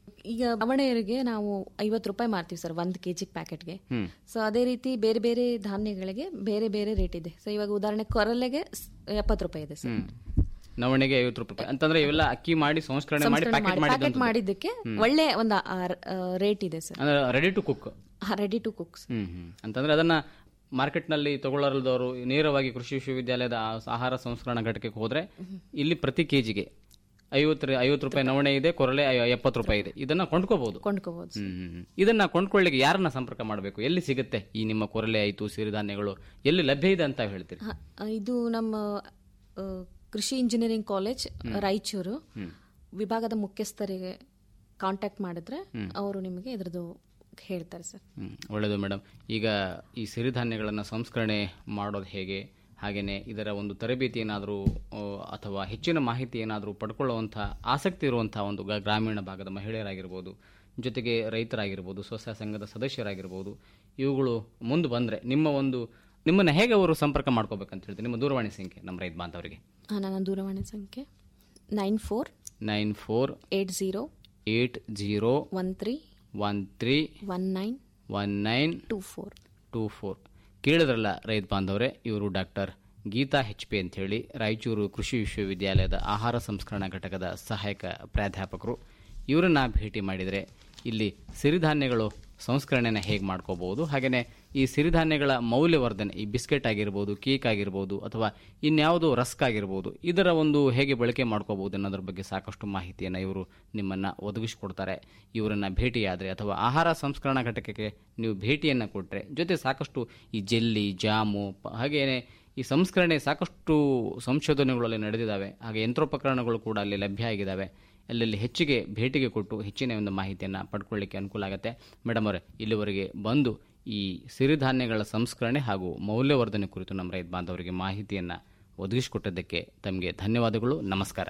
ಈಗ ನವಣೆಯರಿಗೆ ನಾವು ಐವತ್ತು ರೂಪಾಯಿ ಮಾರ್ತೀವಿ ಸರ್ ಒಂದು ಕೆ ಜಿ ಪ್ಯಾಕೆಟ್ಗೆ ಹ್ಮ್. ಸೊ ಅದೇ ರೀತಿ ಬೇರೆ ಬೇರೆ ಧಾನ್ಯಗಳಿಗೆ ಬೇರೆ ಬೇರೆ ರೇಟ್ ಇದೆ ಸೊ ಇವಾಗ ಉದಾಹರಣೆ ಕೊರಲೆಗೆ ಸ್- ಎಪ್ಪತ್ತು ರೂಪಾಯಿ ಇದೆ ಸರ್ ಹ್ಮ್ ನವಣಿಗೆ ಐವತ್ತು ರೂಪಾಯಿ ಅಂತಂದ್ರೆ ಇವೆಲ್ಲ ಅಕ್ಕಿ ಮಾಡಿ ಸಂಸ್ಕರಣೆ ಮಾಡಿ ಸಂಸ್ಕರಣೆ ಪ್ಯಾಕೆಟ್ ಮಾಡಿ ಪ್ಯಾಕೆಟ್ ಮಾಡಿ ಮಾಡಿದ್ದಕ್ಕೆ ಒಳ್ಳೆ ಒಂದು ರೇಟ್ ಇದೆ ಸರ್ ಅಂದ್ರೆ ready to cook ready to cooks ಹ್ಮ್ ಹ್ಮ್ ಅಂತಂದ್ರೆ ಅದನ್ನ ಮಾರ್ಕೆಟ್ನಲ್ಲಿ ತಗೊಳ್ಳೋರದವರು ನೇರವಾಗಿ ಕೃಷಿ ವಿಶ್ವವಿದ್ಯಾಲಯದ ಆ ಆಹಾರ ಸಂಸ್ಕರಣಾ ಘಟಕಕ್ಕೆ ಹೋದ್ರೆ ಇಲ್ಲಿ ಪ್ರತಿ ಕೆಜಿಗೆ ಐವತ್ತು ಐವತ್ತು ರೂಪಾಯಿ ನವಣೆ ಇದೆ ಕೊರಲೆ ಐ- ಎಪ್ಪತ್ತು ರೂಪಾಯಿ ಇದೆ ಇದನ್ನ ಕೊಂಡ್ಕೋಬಹುದು ಕೊಂಡ್ಕೋಬಹುದು ಹ್ಮ್ ಹ್ಮ್ ಹ್ಮ್. ಇದನ್ನ ಕೊಂಡ್ಕೊಳ್ಳಿಕ್ಕೆ ಯಾರನ್ನ ಸಂಪರ್ಕ ಮಾಡಬೇಕು ಎಲ್ಲಿ ಸಿಗುತ್ತೆ ಈ ನಿಮ್ಮ ಕೊರಲೆ ಆಯ್ತು ಸಿರಿಧಾನ್ಯಗಳು ಎಲ್ಲಿ ಲಭ್ಯ ಇದೆ ಅಂತ ಹೇಳ್ತೀರಿ ಹ, ಇದು ನಮ್ಮ ಆ, ಕೃಷಿ ಇಂಜಿನಿಯರಿಂಗ್ ಕಾಲೇಜ್ ರಾಯಚೂರು ಹ್ಮ್. ವಿಭಾಗದ ಮುಖ್ಯಸ್ಥರಿಗೆ ಕಾಂಟ್ಯಾಕ್ಟ್ ಮಾಡಿದ್ರೆ ಅವರು ನಿಮಗೆ ಇದ್ರದ್ದು ಹೇಳ್ತಾರೆ ಸರ್ ಹ್ಮ್, ಒಳ್ಳೆಯದು ಮೇಡಮ್ ಈಗ ಈ ಸಿರಿಧಾನ್ಯಗಳನ್ನು ಸಂಸ್ಕರಣೆ ಮಾಡೋದು ಹೇಗೆ ಹಾಗೆಯೇ ಇದರ ಒಂದು ತರಬೇತಿ ಏನಾದರೂ ಅಥವಾ ಹೆಚ್ಚಿನ ಮಾಹಿತಿ ಏನಾದರೂ ಪಡ್ಕೊಳ್ಳುವಂಥ ಆಸಕ್ತಿ ಇರುವಂಥ ಒಂದು ಗ- ಗ್ರಾಮೀಣ ಭಾಗದ ಮಹಿಳೆಯರಾಗಿರ್ಬೋದು ಜೊತೆಗೆ ರೈತರಾಗಿರ್ಬೋದು ಸ್ವಸಹಾಯ ಸಂಘದ ಸದಸ್ಯರಾಗಿರ್ಬೋದು ಇವುಗಳು ಮುಂದೆ ಬಂದರೆ ನಿಮ್ಮ ಒಂದು ನಿಮ್ಮನ್ನು ಹೇಗೆ ಅವರು ಸಂಪರ್ಕ ಮಾಡ್ಕೋಬೇಕಂತ ಹೇಳ್ತೀನಿ ನಿಮ್ಮ ದೂರವಾಣಿ ಸಂಖ್ಯೆ ನಮ್ಮ ರೈತ ಬಾಂಧವರಿಗೆ ಆ, ನನ್ನ ದೂರವಾಣಿ ಸಂಖ್ಯೆ nine four nine four eight zero eight zero one three one three one nine one nine two four two four ಕೇಳಿದ್ರಲ್ಲ ರೈತ ಬಾಂಧವರೇ ಇವರು ಡಾಕ್ಟರ್ ಗೀತಾ ಹೆಚ್ ಪಿ ಅಂಥೇಳಿ ರಾಯಚೂರು ಕೃಷಿ ವಿಶ್ವವಿದ್ಯಾಲಯದ ಆಹಾರ ಸಂಸ್ಕರಣಾ ಘಟಕದ ಸಹಾಯಕ ಪ್ರಾಧ್ಯಾಪಕರು ಇವರನ್ನ ಭೇಟಿ ಮಾಡಿದರೆ ಇಲ್ಲಿ ಸಿರಿಧಾನ್ಯಗಳು ಸಂಸ್ಕರಣೆನ ಹೇಗೆ ಮಾಡ್ಕೋಬಹುದು ಹಾಗೆಯೇ ಈ ಸಿರಿಧಾನ್ಯಗಳ ಮೌಲ್ಯವರ್ಧನೆ ಈ ಬಿಸ್ಕೆಟ್ ಆಗಿರ್ಬೋದು ಕೇಕ್ ಆಗಿರ್ಬೋದು ಅಥವಾ ಇನ್ಯಾವುದೋ ರಸ್ಕ್ ಆಗಿರ್ಬೋದು ಇದರ ಒಂದು ಹೇಗೆ ಬಳಕೆ ಮಾಡ್ಕೋಬಹುದು ಅನ್ನೋದ್ರ ಬಗ್ಗೆ ಸಾಕಷ್ಟು ಮಾಹಿತಿಯನ್ನು ಇವರು ನಿಮ್ಮನ್ನು ಒದಗಿಸಿಕೊಡ್ತಾರೆ ಇವರನ್ನು ಭೇಟಿಯಾದರೆ ಅಥವಾ ಆಹಾರ ಸಂಸ್ಕರಣಾ ಘಟಕಕ್ಕೆ ನೀವು ಭೇಟಿಯನ್ನು ಕೊಟ್ಟರೆ ಜೊತೆ ಸಾಕಷ್ಟು ಈ ಜೆಲ್ಲಿ ಜಾಮು ಪ- ಹಾಗೆಯೇ ಈ ಸಂಸ್ಕರಣೆ ಸಾಕಷ್ಟು ಸಂಶೋಧನೆಗಳಲ್ಲಿ ನಡೆದಿದ್ದಾವೆ ಹಾಗೆ ಯಂತ್ರೋಪಕರಣಗಳು ಕೂಡ ಅಲ್ಲಿ ಲಭ್ಯ ಆಗಿದ್ದಾವೆ ಅಲ್ಲಲ್ಲಿ ಹೆಚ್ಚಿಗೆ ಭೇಟಿಗೆ ಕೊಟ್ಟು ಹೆಚ್ಚಿನ ಒಂದು ಮಾಹಿತಿಯನ್ನು ಪಡ್ಕೊಳ್ಳಿಕ್ಕೆ ಅನುಕೂಲ ಆಗುತ್ತೆ ಮೇಡಮ್ ಅವರೇ ಇಲ್ಲಿವರೆಗೆ ಬಂದು ಈ ಸಿರಿಧಾನ್ಯಗಳ ಸಂಸ್ಕರಣೆ ಹಾಗೂ ಮೌಲ್ಯವರ್ಧನೆ ಕುರಿತು ನಮ್ಮ ರೈತ ಬಾಂಧವರಿಗೆ ಮಾಹಿತಿಯನ್ನು ಒದಗಿಸಿಕೊಟ್ಟದ್ದಕ್ಕೆ ತಮಗೆ ಧನ್ಯವಾದಗಳು ನಮಸ್ಕಾರ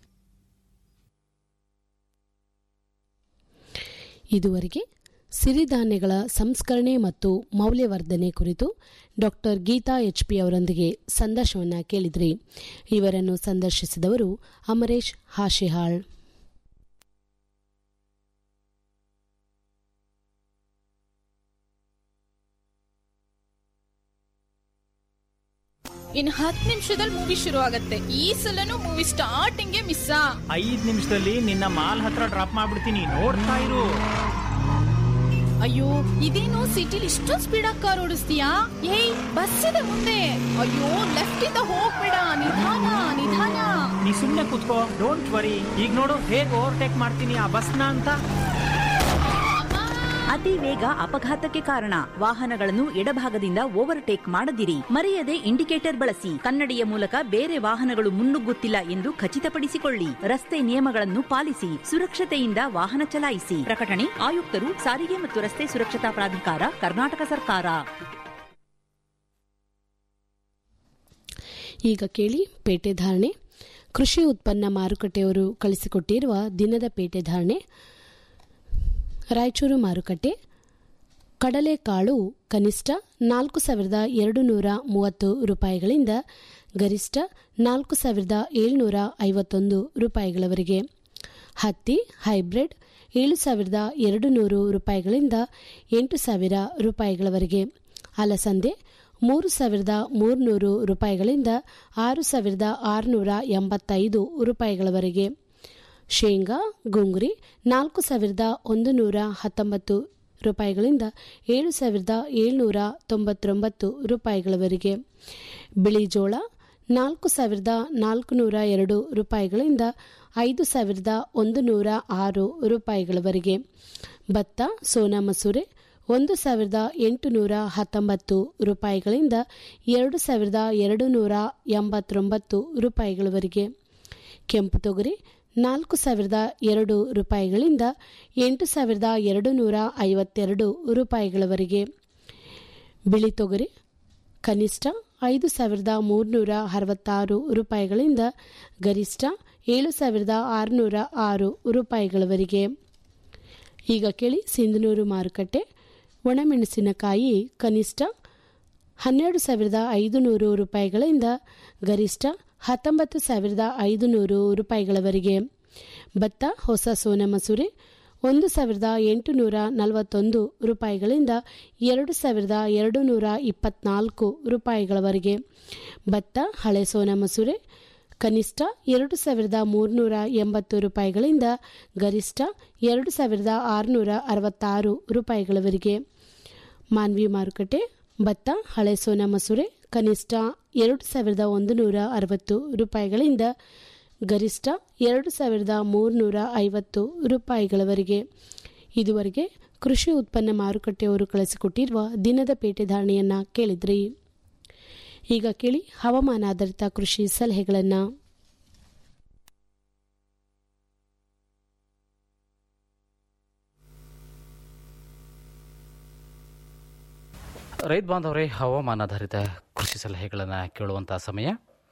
ಇದುವರೆಗೆ ಸಿರಿಧಾನ್ಯಗಳ ಸಂಸ್ಕರಣೆ ಮತ್ತು ಮೌಲ್ಯವರ್ಧನೆ ಕುರಿತು ಡಾಕ್ಟರ್ ಗೀತಾ ಎಚ್ ಪಿ ಅವರೊಂದಿಗೆ ಸಂದರ್ಶನವನ್ನು ಕೇಳಿದ್ರಿ ಇವರನ್ನು ಸಂದರ್ಶಿಸಿದವರು ಅಮರೇಶ್ ಹಾಶಿಹಾಳ್ ಇನ್ ಹತ್ತು ನಿಮಿಷದಲ್ಲಿ ಮೂವಿ ಶುರು ಆಗತ್ತೆ ಈ ಸಲನು ಮೂವಿ ಸ್ಟಾರ್ಟಿಂಗ್ ಮಿಸ್ ಐದ್ ನಿಮಿಷದಲ್ಲಿ ನಿನ್ನ ಮಾಲ್ ಹತ್ರ ಡ್ರಾಪ್ ಮಾಡ್ಬಿಡ್ತೀನಿ ನೋಡ್ತಾ ಇರು ಅಯ್ಯೋ ಇದೇನು ಸಿಟಿಲಿ ಇಷ್ಟೊಂದು ಸ್ಪೀಡ್ ಆಗಿ ಕಾರ್ ಓಡಿಸ್ತೀಯಾ ಏಯ್ ಬಸ್ ಇದೆ ಮುಂದೆ ಅಯ್ಯೋ ಲೆಫ್ಟ್ ಇಂದ ಹೋಗ್ಬೇಡ ನಿಧಾನ ನಿಧಾನ ನೀ ಸುಮ್ನೆ ಕುತ್ಕೋ ಡೋಂಟ್ ವರಿ ಈಗ ನೋಡು ಹೇಗ್ ಓವರ್ಟೇಕ್ ಮಾಡ್ತೀನಿ ಆ ಬಸ್ನ ಅಂತ ಅತಿ ವೇಗ ಅಪಘಾತಕ್ಕೆ ಕಾರಣ ವಾಹನಗಳನ್ನು ಎಡಭಾಗದಿಂದ ಓವರ್ಟೇಕ್ ಮಾಡದಿರಿ ಮರೆಯದೆ ಇಂಡಿಕೇಟರ್ ಬಳಸಿ ಕನ್ನಡಿಯ ಮೂಲಕ ಬೇರೆ ವಾಹನಗಳು ಮುನ್ನುಗ್ಗುತ್ತಿಲ್ಲ ಎಂದು ಖಚಿತಪಡಿಸಿಕೊಳ್ಳಿ ರಸ್ತೆ ನಿಯಮಗಳನ್ನು ಪಾಲಿಸಿ ಸುರಕ್ಷತೆಯಿಂದ ವಾಹನ ಚಲಾಯಿಸಿ ಪ್ರಕಟಣೆ ಆಯುಕ್ತರು ಸಾರಿಗೆ ಮತ್ತು ರಸ್ತೆ ಸುರಕ್ಷತಾ ಪ್ರಾಧಿಕಾರ ಕರ್ನಾಟಕ ಸರ್ಕಾರ ಈಗ ಕೇಳಿ ಪೇಟೆ ಧಾರಣೆ ಕೃಷಿ ಉತ್ಪನ್ನ ಮಾರುಕಟ್ಟೆಯವರು ಕಳಿಸಿಕೊಟ್ಟಿರುವ ದಿನದ ಪೇಟೆ ಧಾರಣೆ ರಾಯಚೂರು ಮಾರುಕಟ್ಟೆ ಕಡಲೆಕಾಳು ಕನಿಷ್ಠ ನಾಲ್ಕು ಸಾವಿರದ ಎರಡು ನೂರ ಮೂವತ್ತು ರೂಪಾಯಿಗಳಿಂದ ಗರಿಷ್ಠ ನಾಲ್ಕು ಸಾವಿರದ ಏಳ್ನೂರ ಐವತ್ತೊಂದು ರೂಪಾಯಿಗಳವರೆಗೆ ಹತ್ತಿ ಹೈಬ್ರಿಡ್ ಏಳು ಸಾವಿರದ ಎರಡು ನೂರು ರೂಪಾಯಿಗಳಿಂದ ಎಂಟು ಸಾವಿರ ರೂಪಾಯಿಗಳವರೆಗೆ ಅಲಸಂದೆ ಮೂರು ಸಾವಿರದ ಮೂರುನೂರು ರೂಪಾಯಿಗಳಿಂದ ಆರು ಸಾವಿರದ ಆರುನೂರ ಎಂಬತ್ತೈದು ರೂಪಾಯಿಗಳವರೆಗೆ ಶೇಂಗಾ ಗುಂಗುರಿ ನಾಲ್ಕು ಸಾವಿರದ ಒಂದು ನೂರ ಹತ್ತೊಂಬತ್ತು ರೂಪಾಯಿಗಳಿಂದ ಏಳು ಸಾವಿರದ ಏಳ್ನೂರ ತೊಂಬತ್ತೊಂಬತ್ತು ರೂಪಾಯಿಗಳವರೆಗೆ ಬಿಳಿ ಜೋಳ ನಾಲ್ಕು ಸಾವಿರದ ನಾಲ್ಕುನೂರ ಎರಡು ರೂಪಾಯಿಗಳಿಂದ ಐದು ಸಾವಿರದ ಒಂದು ನೂರ ಆರು ರೂಪಾಯಿಗಳವರೆಗೆ ಭತ್ತ ಸೋನಾ ಮಸೂರೆ ಒಂದು ಸಾವಿರದ ಎಂಟುನೂರ ಹತ್ತೊಂಬತ್ತು ರೂಪಾಯಿಗಳಿಂದ ಎರಡು ಸಾವಿರದ ಎರಡು ನೂರ ಎಂಬತ್ತೊಂಬತ್ತು ರೂಪಾಯಿಗಳವರೆಗೆ ಕೆಂಪು ತೊಗರಿ ನಾಲ್ಕು ಸಾವಿರದ ಎರಡು ರೂಪಾಯಿಗಳಿಂದ ಎಂಟು ಸಾವಿರದ ಎರಡು ನೂರ ಐವತ್ತೆರಡು ರೂಪಾಯಿಗಳವರೆಗೆ ಬಿಳಿ ತೊಗರಿ ಕನಿಷ್ಠ ಐದು ಸಾವಿರದ ಮೂರುನೂರ ಅರವತ್ತಾರು ರೂಪಾಯಿಗಳಿಂದ ಗರಿಷ್ಠ ಏಳು ಸಾವಿರದ ಆರುನೂರ ಆರು ರೂಪಾಯಿಗಳವರೆಗೆ ಈಗ ಕೇಳಿ ಸಿಂಧನೂರು ಮಾರುಕಟ್ಟೆ ಒಣಮೆಣಸಿನಕಾಯಿ ಕನಿಷ್ಠ ಹನ್ನೆರಡು ಸಾವಿರದ ಐದು ನೂರು ರೂಪಾಯಿಗಳಿಂದ ಗರಿಷ್ಠ ಹತ್ತೊಂಬತ್ತು ಸಾವಿರದ ಐದು ನೂರು ರೂಪಾಯಿಗಳವರೆಗೆ ಭತ್ತ ಹೊಸ ಸೋನಾ ಮಸೂರಿ ಒಂದು ಸಾವಿರದ ಎಂಟುನೂರ ನಲವತ್ತೊಂದು ರೂಪಾಯಿಗಳಿಂದ ಎರಡು ಸಾವಿರದ ಎರಡು ನೂರ ಇಪ್ಪತ್ನಾಲ್ಕು ರೂಪಾಯಿಗಳವರೆಗೆ ಭತ್ತ ಹಳೆ ಸೋನಾ ಮಸೂರೆ ಕನಿಷ್ಠ ಎರಡು ಸಾವಿರದ ಮೂರುನೂರ ಎಂಬತ್ತು ರೂಪಾಯಿಗಳಿಂದ ಗರಿಷ್ಠ ಎರಡು ಸಾವಿರದ ಆರುನೂರ ಅರವತ್ತಾರು ರೂಪಾಯಿಗಳವರೆಗೆ ಮಾನ್ವಿ ಮಾರುಕಟ್ಟೆ ಭತ್ತ ಹಳೆ ಸೋನಾ ಮಸೂರೆ ಕನಿಷ್ಠ ಎರಡು ಸಾವಿರದ ಒಂದು ನೂರ ಅರವತ್ತು ರೂಪಾಯಿಗಳಿಂದ ಗರಿಷ್ಠ ಎರಡು ಸಾವಿರದ ಮೂರುನೂರ ಐವತ್ತು ರೂಪಾಯಿಗಳವರೆಗೆ ಇದುವರೆಗೆ ಕೃಷಿ ಉತ್ಪನ್ನ ಮಾರುಕಟ್ಟೆಯವರು ಕಳಿಸಿಕೊಟ್ಟಿರುವ ದಿನದ ಪೇಟೆ ಧಾರಣೆಯನ್ನ ಕೇಳಿದ್ರಿ ಈಗ ಕೇಳಿ ಹವಾಮಾನ ಆಧಾರಿತ ಕೃಷಿ ಸಲಹೆಗಳನ್ನು ರೈತ ಬಾಂಧವರೇ ಹವಾಮಾನಾಧಾರಿತ ಕೃಷಿ ಸಲಹೆಗಳನ್ನು ಕೇಳುವಂಥ ಸಮಯ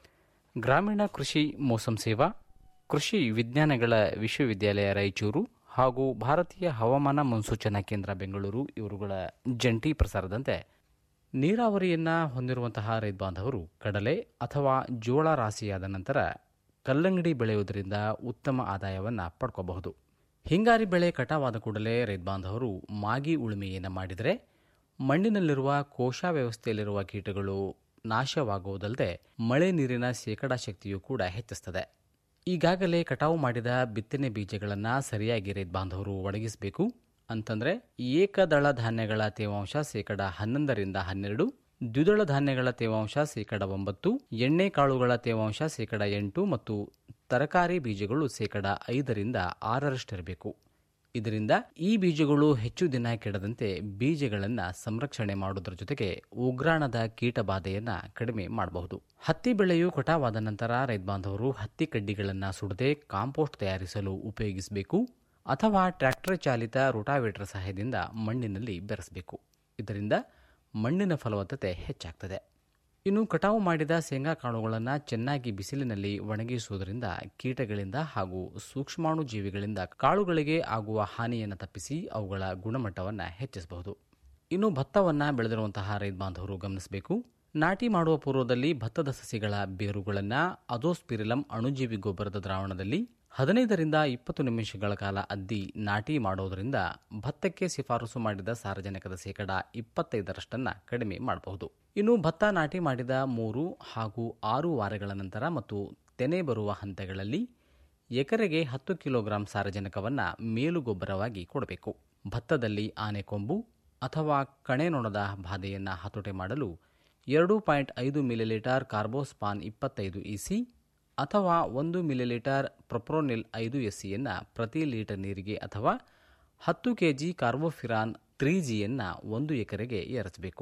ಗ್ರಾಮೀಣ ಕೃಷಿ ಮೋಸಂ ಸೇವಾ ಕೃಷಿ ವಿಜ್ಞಾನಗಳ ವಿಶ್ವವಿದ್ಯಾಲಯ ರಾಯಚೂರು ಹಾಗೂ ಭಾರತೀಯ ಹವಾಮಾನ ಮುನ್ಸೂಚನಾ ಕೇಂದ್ರ ಬೆಂಗಳೂರು ಇವರುಗಳ ಜಂಟಿ ಪ್ರಸಾರದಂತೆ ನೀರಾವರಿಯನ್ನು ಹೊಂದಿರುವಂತಹ ರೈತ ಬಾಂಧವರು ಕಡಲೆ ಅಥವಾ ಜೋಳ ರಾಶಿಯಾದ ನಂತರ ಕಲ್ಲಂಗಡಿ ಬೆಳೆಯುವುದರಿಂದ ಉತ್ತಮ ಆದಾಯವನ್ನು ಪಡ್ಕೋಬಹುದು ಹಿಂಗಾರಿ ಬೆಳೆ ಕಟಾವಾದ ಕೂಡಲೇ ರೈತ ಬಾಂಧವರು ಮಾಗಿ ಉಳುಮೆಯನ್ನು ಮಾಡಿದರೆ ಮಣ್ಣಿನಲ್ಲಿರುವ ಕೋಶ ವ್ಯವಸ್ಥೆಯಲ್ಲಿರುವ ಕೀಟಗಳು ನಾಶವಾಗುವುದಲ್ಲದೆ ಮಳೆ ನೀರಿನ ಶೇಕಡಾ ಶಕ್ತಿಯೂ ಕೂಡ ಹೆಚ್ಚಿಸ್ತದೆ ಈಗಾಗಲೇ ಕಟಾವು ಮಾಡಿದ ಬಿತ್ತನೆ ಬೀಜಗಳನ್ನು ಸರಿಯಾಗಿ ರೈತ ಬಾಂಧವರು ಒಣಗಿಸಬೇಕು ಅಂತಂದ್ರೆ ಏಕದಳ ಧಾನ್ಯಗಳ ತೇವಾಂಶ ಶೇಕಡ ಹನ್ನೊಂದರಿಂದ ಹನ್ನೆರಡು ದ್ವಿದಳ ಧಾನ್ಯಗಳ ತೇವಾಂಶ ಶೇಕಡ ಒಂಬತ್ತು ಎಣ್ಣೆ ಕಾಳುಗಳ ತೇವಾಂಶ ಶೇಕಡ ಎಂಟು ಮತ್ತು ತರಕಾರಿ ಬೀಜಗಳು ಶೇಕಡ ಐದರಿಂದ ಆರರಷ್ಟಿರಬೇಕು ಇದರಿಂದ ಈ ಬೀಜಗಳು ಹೆಚ್ಚು ದಿನ ಕೆಡದಂತೆ ಬೀಜಗಳನ್ನು ಸಂರಕ್ಷಣೆ ಮಾಡುವುದರ ಜೊತೆಗೆ ಉಗ್ರಾಣದ ಕೀಟ ಬಾಧೆಯನ್ನ ಕಡಿಮೆ ಮಾಡಬಹುದು ಹತ್ತಿ ಬೆಳೆಯು ಕಟಾವಾದ ನಂತರ ರೈತ ಬಾಂಧವರು ಹತ್ತಿ ಕಡ್ಡಿಗಳನ್ನು ಸುಡದೆ ಕಾಂಪೋಸ್ಟ್ ತಯಾರಿಸಲು ಉಪಯೋಗಿಸಬೇಕು ಅಥವಾ ಟ್ರ್ಯಾಕ್ಟರ್ ಚಾಲಿತ ರೋಟಾವೇಟರ್ ಸಹಾಯದಿಂದ ಮಣ್ಣಿನಲ್ಲಿ ಬೆರೆಸಬೇಕು ಇದರಿಂದ ಮಣ್ಣಿನ ಫಲವತ್ತತೆ ಹೆಚ್ಚಾಗ್ತದೆ ಇನ್ನು ಕಟಾವು ಮಾಡಿದ ಶೇಂಗಾ ಕಾಳುಗಳನ್ನು ಚೆನ್ನಾಗಿ ಬಿಸಿಲಿನಲ್ಲಿ ಒಣಗಿಸುವುದರಿಂದ ಕೀಟಗಳಿಂದ ಹಾಗೂ ಸೂಕ್ಷ್ಮಾಣು ಜೀವಿಗಳಿಂದ ಕಾಳುಗಳಿಗೆ ಆಗುವ ಹಾನಿಯನ್ನು ತಪ್ಪಿಸಿ ಅವುಗಳ ಗುಣಮಟ್ಟವನ್ನು ಹೆಚ್ಚಿಸಬಹುದು ಇನ್ನು ಭತ್ತವನ್ನು ಬೆಳೆದಿರುವಂತಹ ರೈತ ಬಾಂಧವರು ಗಮನಿಸಬೇಕು ನಾಟಿ ಮಾಡುವ ಪೂರ್ವದಲ್ಲಿ ಭತ್ತದ ಸಸಿಗಳ ಬೇರುಗಳನ್ನು ಅದೋಸ್ಪಿರಿಲಂ ಅಣುಜೀವಿ ಗೊಬ್ಬರದ ದ್ರಾವಣದಲ್ಲಿ ಹದಿನೈದರಿಂದ ಇಪ್ಪತ್ತು ನಿಮಿಷಗಳ ಕಾಲ ಅದ್ದಿ ನಾಟಿ ಮಾಡುವುದರಿಂದ ಭತ್ತಕ್ಕೆ ಶಿಫಾರಸು ಮಾಡಿದ ಸಾರಜನಕದ ಶೇಕಡ ಇಪ್ಪತ್ತೈದರಷ್ಟನ್ನು ಕಡಿಮೆ ಮಾಡಬಹುದು ಇನ್ನು ಭತ್ತ ನಾಟಿ ಮಾಡಿದ ಮೂರು ಹಾಗೂ ಆರು ವಾರಗಳ ನಂತರ ಮತ್ತು ತೆನೆ ಬರುವ ಹಂತಗಳಲ್ಲಿ ಎಕರೆಗೆ ಹತ್ತು ಕಿಲೋಗ್ರಾಂ ಸಾರಜನಕವನ್ನು ಮೇಲುಗೊಬ್ಬರವಾಗಿ ಕೊಡಬೇಕು ಭತ್ತದಲ್ಲಿ ಆನೆಕೊಂಬು ಅಥವಾ ಕಣೆನೊಣದ ಬಾಧೆಯನ್ನು ಹತೋಟಿ ಮಾಡಲು ಎರಡು ಪಾಯಿಂಟ್ ಐದು ಮಿಲಿಲೀಟರ್ ಕಾರ್ಬೋಸ್ಪಾನ್ ಇಪ್ಪತ್ತೈದು ಇಸಿ ಅಥವಾ ಒಂದು ಮಿಲಿಲೀಟರ್ ಪ್ರೊಪ್ರೋನಿಲ್ ಐದು ಎಸ್ಸಿಯನ್ನು ಪ್ರತಿ ಲೀಟರ್ ನೀರಿಗೆ ಅಥವಾ ಹತ್ತು ಕೆಜಿ ಕಾರ್ಬೋಫಿರಾನ್ ತ್ರೀ ಜಿಯನ್ನು ಒಂದು ಎಕರೆಗೆ ಎರಚಬೇಕು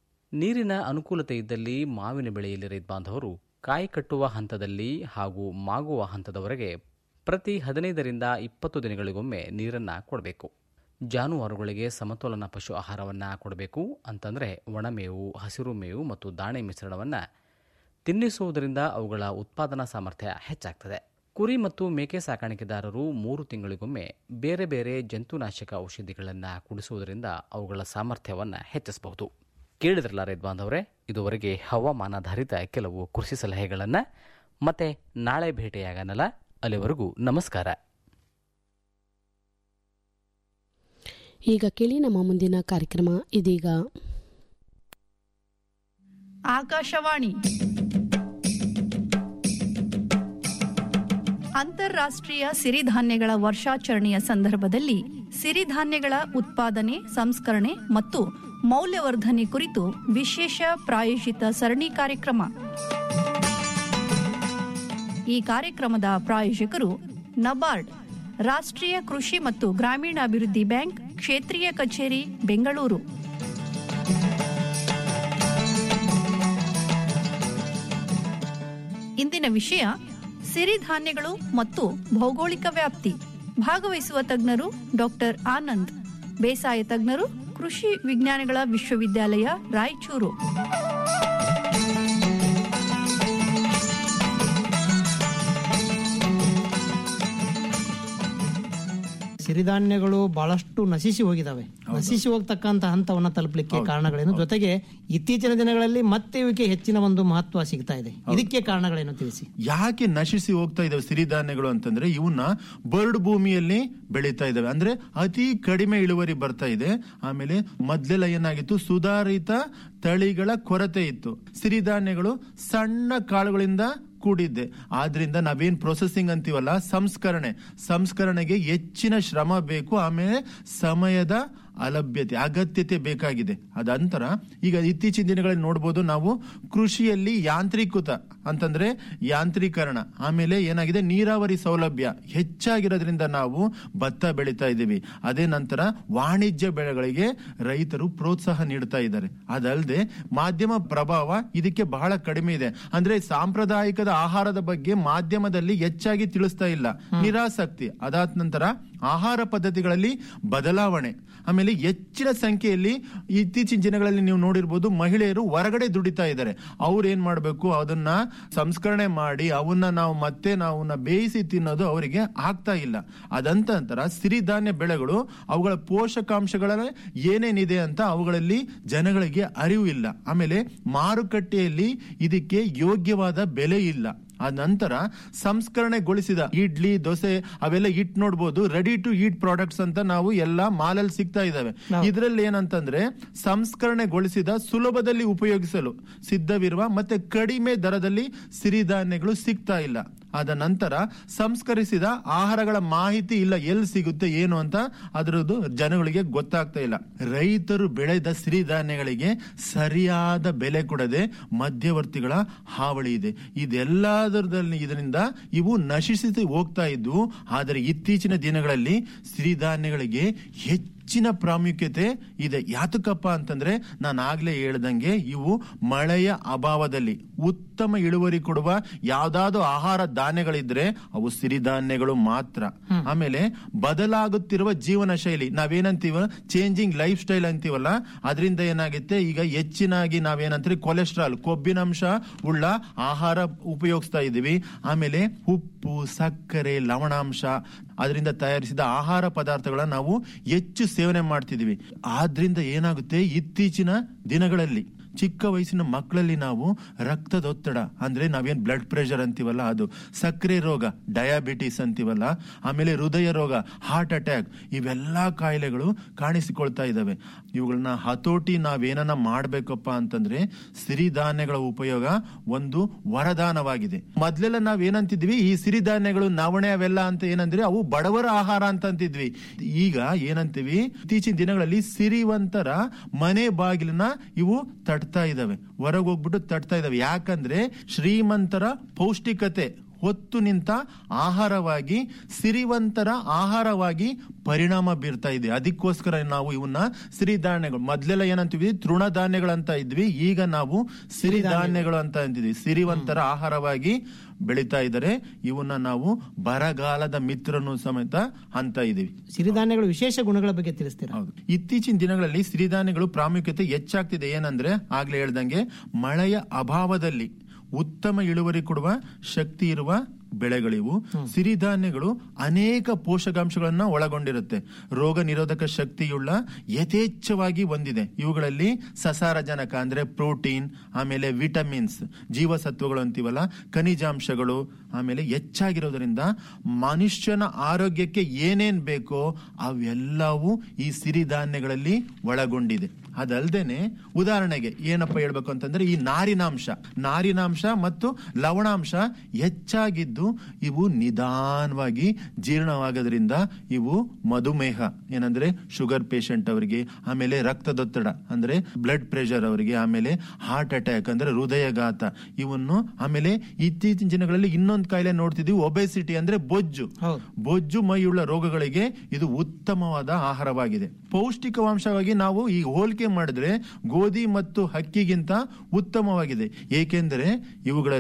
ನೀರಿನ ಅನುಕೂಲತೆ ಇದ್ದಲ್ಲಿ ಮಾವಿನ ಬೆಳೆಯಲ್ಲಿ ರೈತ ಬಾಂಧವರು ಕಾಯಿ ಕಟ್ಟುವ ಹಂತದಲ್ಲಿ ಹಾಗೂ ಮಾಗುವ ಹಂತದವರೆಗೆ ಪ್ರತಿ ಹದಿನೈದರಿಂದ ಇಪ್ಪತ್ತು ದಿನಗಳಿಗೊಮ್ಮೆ ನೀರನ್ನು ಕೊಡಬೇಕು ಜಾನುವಾರುಗಳಿಗೆ ಸಮತೋಲನ ಪಶು ಆಹಾರವನ್ನು ಕೊಡಬೇಕು ಅಂತಂದರೆ ಒಣಮೇವು ಹಸಿರು ಮೇವು ಮತ್ತು ದಾಣೆ ಮಿಶ್ರಣವನ್ನು ತಿನ್ನಿಸುವುದರಿಂದ ಅವುಗಳ ಉತ್ಪಾದನಾ ಸಾಮರ್ಥ್ಯ ಹೆಚ್ಚಾಗ್ತದೆ ಕುರಿ ಮತ್ತು ಮೇಕೆ ಸಾಕಾಣಿಕೆದಾರರು ಮೂರು ತಿಂಗಳಿಗೊಮ್ಮೆ ಬೇರೆ ಬೇರೆ ಜಂತುನಾಶಕ ಔಷಧಿಗಳನ್ನು ಕುಡಿಸುವುದರಿಂದ ಅವುಗಳ ಸಾಮರ್ಥ್ಯವನ್ನು ಹೆಚ್ಚಿಸಬಹುದು ಕೇಳಿದ್ರಲ್ಲ ರೈತ ಬಾಂಧವರೇ ಇದುವರೆಗೆ ಹವಾಮಾನಾಧಾರಿತ ಕೆಲವು ಕೃಷಿ ಸಲಹೆಗಳನ್ನು ಮತ್ತೆ ನಾಳೆ ಭೇಟಿಯಾಗನಲ್ಲ ಅಲ್ಲಿವರೆಗೂ ನಮಸ್ಕಾರ ಈಗ ಕೇಳಿ ನಮ್ಮ ಮುಂದಿನ ಕಾರ್ಯಕ್ರಮ ಇದೀಗ ಆಕಾಶವಾಣಿ ಅಂತಾರಾಷ್ಟ್ರೀಯ ಸಿರಿಧಾನ್ಯಗಳ ವರ್ಷಾಚರಣೆಯ ಸಂದರ್ಭದಲ್ಲಿ ಸಿರಿಧಾನ್ಯಗಳ ಉತ್ಪಾದನೆ ಸಂಸ್ಕರಣೆ ಮತ್ತು ಮೌಲ್ಯವರ್ಧನೆ ಕುರಿತು ವಿಶೇಷ ಪ್ರಾಯೋಜಿತ ಸರಣಿ ಕಾರ್ಯಕ್ರಮ ಈ ಕಾರ್ಯಕ್ರಮದ ಪ್ರಾಯೋಜಕರು ನಬಾರ್ಡ್ ರಾಷ್ಟ್ರೀಯ ಕೃಷಿ ಮತ್ತು ಗ್ರಾಮೀಣಾಭಿವೃದ್ಧಿ ಬ್ಯಾಂಕ್ ಕ್ಷೇತ್ರೀಯ ಕಚೇರಿ ಬೆಂಗಳೂರು ಇಂದಿನ ವಿಷಯ ಸಿರಿಧಾನ್ಯಗಳು ಮತ್ತು ಭೌಗೋಳಿಕ ವ್ಯಾಪ್ತಿ ಭಾಗವಹಿಸುವ ತಜ್ಞರು ಡಾಕ್ಟರ್ ಆನಂದ್ ಬೇಸಾಯ ತಜ್ಞರು ಕೃಷಿ ವಿಜ್ಞಾನಗಳ ವಿಶ್ವವಿದ್ಯಾಲಯ ರಾಯಚೂರು ಸಿರಿಧಾನ್ಯಗಳು ಬಹಳಷ್ಟು ನಶಿಸಿ ಹೋಗಿದಾವೆ ನಶಿಸಿ ಹೋಗ್ತಕ್ಕಂತ ಹಂತವನ್ನ ತಲುಪಲಿಕ್ಕೆ ಕಾರಣಗಳೇನು ಜೊತೆಗೆ ಇತ್ತೀಚಿನ ದಿನಗಳಲ್ಲಿ ಮತ್ತೆ ಇವಕ್ಕೆ ಹೆಚ್ಚಿನ ಒಂದು ಮಹತ್ವ ಸಿಗ್ತಾ ಇದೆ ಇದಕ್ಕೆ ಕಾರಣಗಳೇನು ತಿಳಿಸಿ ಯಾಕೆ ನಶಿಸಿ ಹೋಗ್ತಾ ಇದಾವೆ ಸಿರಿಧಾನ್ಯಗಳು ಅಂತಂದ್ರೆ ಇವನ್ನ ಬರ್ಡ್ ಭೂಮಿಯಲ್ಲಿ ಬೆಳೀತಾ ಇದಾವೆ ಅಂದ್ರೆ ಅತಿ ಕಡಿಮೆ ಇಳುವರಿ ಬರ್ತಾ ಇದೆ ಆಮೇಲೆ ಮೊದ್ಲೆಲ್ಲ ಏನಾಗಿತ್ತು ಸುಧಾರಿತ ತಳಿಗಳ ಕೊರತೆ ಇತ್ತು ಸಿರಿಧಾನ್ಯಗಳು ಸಣ್ಣ ಕಾಳುಗಳಿಂದ ಕೂಡಿದ್ದೆ ಆದ್ರಿಂದ ನಾವೇನ್ ಪ್ರೊಸೆಸಿಂಗ್ ಅಂತೀವಲ್ಲ ಸಂಸ್ಕರಣೆ ಸಂಸ್ಕರಣೆಗೆ ಹೆಚ್ಚಿನ ಶ್ರಮ ಬೇಕು ಆಮೇಲೆ ಸಮಯದ ಅಲಭ್ಯತೆ ಅಗತ್ಯತೆ ಬೇಕಾಗಿದೆ ಅದಂತರ ಈಗ ಇತ್ತೀಚಿನ ದಿನಗಳಲ್ಲಿ ನೋಡ್ಬೋದು ನಾವು ಕೃಷಿಯಲ್ಲಿ ಯಾಂತ್ರೀಕೃತ ಅಂತಂದ್ರೆ ಯಾಂತ್ರೀಕರಣ ಆಮೇಲೆ ಏನಾಗಿದೆ ನೀರಾವರಿ ಸೌಲಭ್ಯ ಹೆಚ್ಚಾಗಿರೋದ್ರಿಂದ ನಾವು ಭತ್ತ ಬೆಳೀತಾ ಇದ್ದೀವಿ ಅದೇ ನಂತರ ವಾಣಿಜ್ಯ ಬೆಳೆಗಳಿಗೆ ರೈತರು ಪ್ರೋತ್ಸಾಹ ನೀಡ್ತಾ ಇದ್ದಾರೆ ಅದಲ್ಲದೆ ಮಾಧ್ಯಮ ಪ್ರಭಾವ ಇದಕ್ಕೆ ಬಹಳ ಕಡಿಮೆ ಇದೆ ಅಂದ್ರೆ ಸಾಂಪ್ರದಾಯಿಕದ ಆಹಾರದ ಬಗ್ಗೆ ಮಾಧ್ಯಮದಲ್ಲಿ ಹೆಚ್ಚಾಗಿ ತಿಳಿಸ್ತಾ ಇಲ್ಲ ನಿರಾಸಕ್ತಿ ಅದಾದ ನಂತರ ಆಹಾರ ಪದ್ಧತಿಗಳಲ್ಲಿ ಬದಲಾವಣೆ ಆಮೇಲೆ ಹೆಚ್ಚಿನ ಸಂಖ್ಯೆಯಲ್ಲಿ ಇತ್ತೀಚಿನ ದಿನಗಳಲ್ಲಿ ನೀವು ನೋಡಿರ್ಬೋದು ಮಹಿಳೆಯರು ಹೊರಗಡೆ ದುಡಿತಾ ಇದ್ದಾರೆ ಅವ್ರು ಏನ್ ಮಾಡ್ಬೇಕು ಅದನ್ನ ಸಂಸ್ಕರಣೆ ಮಾಡಿ ಅವನ್ನ ನಾವು ಮತ್ತೆ ನಾವು ಬೇಯಿಸಿ ತಿನ್ನೋದು ಅವರಿಗೆ ಆಗ್ತಾ ಇಲ್ಲ ಅದಂತರ ಸಿರಿಧಾನ್ಯ ಬೆಳೆಗಳು ಅವುಗಳ ಪೋಷಕಾಂಶಗಳ ಏನೇನಿದೆ ಅಂತ ಅವುಗಳಲ್ಲಿ ಜನಗಳಿಗೆ ಅರಿವು ಇಲ್ಲ ಆಮೇಲೆ ಮಾರುಕಟ್ಟೆಯಲ್ಲಿ ಇದಕ್ಕೆ ಯೋಗ್ಯವಾದ ಬೆಲೆ ಇಲ್ಲ ಆ ನಂತರ ಸಂಸ್ಕರಣೆಗೊಳಿಸಿದ ಇಡ್ಲಿ ದೋಸೆ ಅವೆಲ್ಲ ಇಟ್ ನೋಡ್ಬೋದು ರೆಡಿ ಟು ಈಟ್ ಪ್ರಾಡಕ್ಟ್ಸ್ ಅಂತ ನಾವು ಎಲ್ಲ ಮಾಲಲ್ಲಿ ಸಿಗ್ತಾ ಇದಾವೆ ಇದರಲ್ಲಿ ಏನಂತಂದ್ರೆ ಸಂಸ್ಕರಣೆಗೊಳಿಸಿದ ಸುಲಭದಲ್ಲಿ ಉಪಯೋಗಿಸಲು ಸಿದ್ಧವಿರುವ ಮತ್ತೆ ಕಡಿಮೆ ದರದಲ್ಲಿ ಸಿರಿಧಾನ್ಯಗಳು ಸಿಗ್ತಾ ಇಲ್ಲ ಅದ ನಂತರ ಸಂಸ್ಕರಿಸಿದ ಆಹಾರಗಳ ಮಾಹಿತಿ ಇಲ್ಲ ಎಲ್ಲಿ ಸಿಗುತ್ತೆ ಏನು ಅಂತ ಅದರದ್ದು ಜನಗಳಿಗೆ ಗೊತ್ತಾಗ್ತಾ ಇಲ್ಲ ರೈತರು ಬೆಳೆದ ಸಿರಿಧಾನ್ಯಗಳಿಗೆ ಸರಿಯಾದ ಬೆಲೆ ಕೊಡದೆ ಮಧ್ಯವರ್ತಿಗಳ ಹಾವಳಿ ಇದೆ ಇದೆಲ್ಲದರಲ್ಲಿ ಇದರಿಂದ ಇವು ನಶಿಸಿ ಹೋಗ್ತಾ ಇದ್ದು ಆದರೆ ಇತ್ತೀಚಿನ ದಿನಗಳಲ್ಲಿ ಸಿರಿಧಾನ್ಯಗಳಿಗೆ ಹೆಚ್ಚು ಹೆಚ್ಚಿನ ಪ್ರಾಮುಖ್ಯತೆ ಇದೆ ಯಾತಕಪ್ಪ ಅಂತಂದ್ರೆ ನಾನು ಆಗ್ಲೇ ಹೇಳ್ದಂಗೆ ಇವು ಮಳೆಯ ಅಭಾವದಲ್ಲಿ ಉತ್ತಮ ಇಳುವರಿ ಕೊಡುವ ಯಾವ್ದಾದ್ರು ಆಹಾರ ಧಾನ್ಯಗಳಿದ್ರೆ ಅವು ಸಿರಿಧಾನ್ಯಗಳು ಮಾತ್ರ ಆಮೇಲೆ ಬದಲಾಗುತ್ತಿರುವ ಜೀವನ ಶೈಲಿ ನಾವೇನಂತೀವ ಚೇಂಜಿಂಗ್ ಲೈಫ್ ಸ್ಟೈಲ್ ಅಂತೀವಲ್ಲ ಅದರಿಂದ ಏನಾಗುತ್ತೆ ಈಗ ಹೆಚ್ಚಿನಾಗಿ ನಾವೇನಂತೀವಿ ಕೊಲೆಸ್ಟ್ರಾಲ್ ಕೊಬ್ಬಿನಂಶ ಉಳ್ಳ ಆಹಾರ ಉಪಯೋಗಿಸ್ತಾ ಇದೀವಿ ಆಮೇಲೆ ಉಪ್ಪು ಸಕ್ಕರೆ ಲವಣಾಂಶ ಅದರಿಂದ ತಯಾರಿಸಿದ ಆಹಾರ ಪದಾರ್ಥಗಳನ್ನ ನಾವು ಹೆಚ್ಚು ಸೇವನೆ ಮಾಡ್ತಿದೀವಿ ಆದ್ರಿಂದ ಏನಾಗುತ್ತೆ ಇತ್ತೀಚಿನ ದಿನಗಳಲ್ಲಿ ಚಿಕ್ಕ ವಯಸ್ಸಿನ ಮಕ್ಕಳಲ್ಲಿ ನಾವು ರಕ್ತದೊತ್ತಡ ಅಂದ್ರೆ ನಾವೇನ್ ಬ್ಲಡ್ ಪ್ರೆಷರ್ ಅಂತೀವಲ್ಲ ಅದು ಸಕ್ಕರೆ ರೋಗ ಡಯಾಬಿಟಿಸ್ ಅಂತೀವಲ್ಲ ಆಮೇಲೆ ಹೃದಯ ರೋಗ ಹಾರ್ಟ್ ಅಟ್ಯಾಕ್ ಇವೆಲ್ಲಾ ಕಾಯಿಲೆಗಳು ಕಾಣಿಸಿಕೊಳ್ತಾ ಇದಾವೆ ಇವುಗಳನ್ನ ಹತೋಟಿ ನಾವೇನನ್ನ ಮಾಡ್ಬೇಕಪ್ಪ ಅಂತಂದ್ರೆ ಸಿರಿಧಾನ್ಯಗಳ ಉಪಯೋಗ ಒಂದು ವರದಾನವಾಗಿದೆ ಮೊದ್ಲೆಲ್ಲ ನಾವ್ ಏನಂತಿದ್ವಿ ಈ ಸಿರಿಧಾನ್ಯಗಳು ನವಣೆ ಅವೆಲ್ಲ ಅಂತ ಏನಂದ್ರೆ ಅವು ಬಡವರ ಆಹಾರ ಅಂತ ಅಂತಿದ್ವಿ ಈಗ ಏನಂತೀವಿ ಇತ್ತೀಚಿನ ದಿನಗಳಲ್ಲಿ ಸಿರಿವಂತರ ಮನೆ ಬಾಗಿಲನ್ನ ಇವು ತಟ್ತಾ ಇದಾವೆ ಹೊರಗೆ ಹೋಗ್ಬಿಟ್ಟು ತಟ್ತಾ ಇದಾವೆ ಯಾಕಂದ್ರೆ ಶ್ರೀಮಂತರ ಪೌಷ್ಟಿಕತೆ ಹೊತ್ತು ನಿಂತ ಆಹಾರವಾಗಿ ಸಿರಿವಂತರ ಆಹಾರವಾಗಿ ಪರಿಣಾಮ ಬೀರ್ತಾ ಇದೆ ಅದಕ್ಕೋಸ್ಕರ ನಾವು ಇವನ್ನ ಸಿರಿಧಾನ್ಯಗಳು ಮೊದ್ಲೆಲ್ಲ ಏನಂತೀವಿ ತೃಣಧಾನ್ಯಗಳಂತ ಇದ್ವಿ ಈಗ ನಾವು ಸಿರಿಧಾನ್ಯಗಳು ಅಂತ ಅಂತಿದ್ವಿ ಸಿರಿವಂತರ ಆಹಾರವಾಗಿ ಬೆಳೀತಾ ಇದ್ದಾರೆ ಇವನ್ನ ನಾವು ಬರಗಾಲದ ಮಿತ್ರನು ಸಮೇತ ಅಂತ ಇದೀವಿ ಸಿರಿಧಾನ್ಯಗಳ ವಿಶೇಷ ಗುಣಗಳ ಬಗ್ಗೆ ತಿಳಿಸ್ತೀರಾ ಹೌದು ಇತ್ತೀಚಿನ ದಿನಗಳಲ್ಲಿ ಸಿರಿಧಾನ್ಯಗಳು ಪ್ರಾಮುಖ್ಯತೆ ಹೆಚ್ಚಾಗ್ತಿದೆ ಏನಂದ್ರೆ ಆಗ್ಲೇ ಹೇಳ್ದಂಗೆ ಮಳೆಯ ಅಭಾವದಲ್ಲಿ ಉತ್ತಮ ಇಳುವರಿ ಕೊಡುವ ಶಕ್ತಿ ಇರುವ ಬೆಳೆಗಳಿವು ಸಿರಿಧಾನ್ಯಗಳು ಅನೇಕ ಪೋಷಕಾಂಶಗಳನ್ನ ಒಳಗೊಂಡಿರುತ್ತೆ ರೋಗ ನಿರೋಧಕ ಶಕ್ತಿಯುಳ್ಳ ಯಥೇಚ್ಛವಾಗಿ ಹೊಂದಿದೆ ಇವುಗಳಲ್ಲಿ ಸಸಾರಜನಕ ಅಂದ್ರೆ ಪ್ರೋಟೀನ್ ಆಮೇಲೆ ವಿಟಮಿನ್ಸ್ ಜೀವಸತ್ವಗಳು ಅಂತೀವಲ್ಲ ಖನಿಜಾಂಶಗಳು ಆಮೇಲೆ ಹೆಚ್ಚಾಗಿರೋದ್ರಿಂದ ಮನುಷ್ಯನ ಆರೋಗ್ಯಕ್ಕೆ ಏನೇನ್ ಬೇಕೋ ಅವೆಲ್ಲವೂ ಈ ಸಿರಿಧಾನ್ಯಗಳಲ್ಲಿ ಒಳಗೊಂಡಿದೆ ಅದಲ್ದೇನೆ ಉದಾಹರಣೆಗೆ ಏನಪ್ಪ ಹೇಳ್ಬೇಕು ಅಂತಂದ್ರೆ ಈ ನಾರಿನಾಂಶ ನಾರಿನಾಂಶ ಮತ್ತು ಲವಣಾಂಶ ಹೆಚ್ಚಾಗಿದ್ದು ಇವು ನಿಧಾನವಾಗಿ ಜೀರ್ಣವಾಗೋದ್ರಿಂದ ಇವು ಮಧುಮೇಹ ಏನಂದ್ರೆ ಶುಗರ್ ಪೇಷಂಟ್ ಅವರಿಗೆ ಆಮೇಲೆ ರಕ್ತದೊತ್ತಡ ಅಂದ್ರೆ ಬ್ಲಡ್ ಪ್ರೆಷರ್ ಅವರಿಗೆ ಆಮೇಲೆ ಹಾರ್ಟ್ ಅಟ್ಯಾಕ್ ಅಂದ್ರೆ ಹೃದಯಘಾತ ಇವನ್ನು ಆಮೇಲೆ ಇತ್ತೀಚಿನ ದಿನಗಳಲ್ಲಿ ಇನ್ನೊಂದು ಕಾಯಿಲೆ ನೋಡ್ತಿದೀವಿ ಒಬೆಸಿಟಿ ಅಂದ್ರೆ ಬೊಜ್ಜು ಬೊಜ್ಜು ಮೈಯುಳ್ಳ ರೋಗಗಳಿಗೆ ಇದು ಉತ್ತಮವಾದ ಆಹಾರವಾಗಿದೆ ಪೌಷ್ಟಿಕಾಂಶವಾಗಿ ನಾವು ಈ ಹೋಲಿಕೆ ಮಾಡಿದ್ರೆ ಗೋಧಿ ಮತ್ತು ಹಕ್ಕಿಗಿಂತ ಉತ್ತಮವಾಗಿದೆ ಏಕೆಂದರೆ ಇವುಗಳಲ್ಲಿ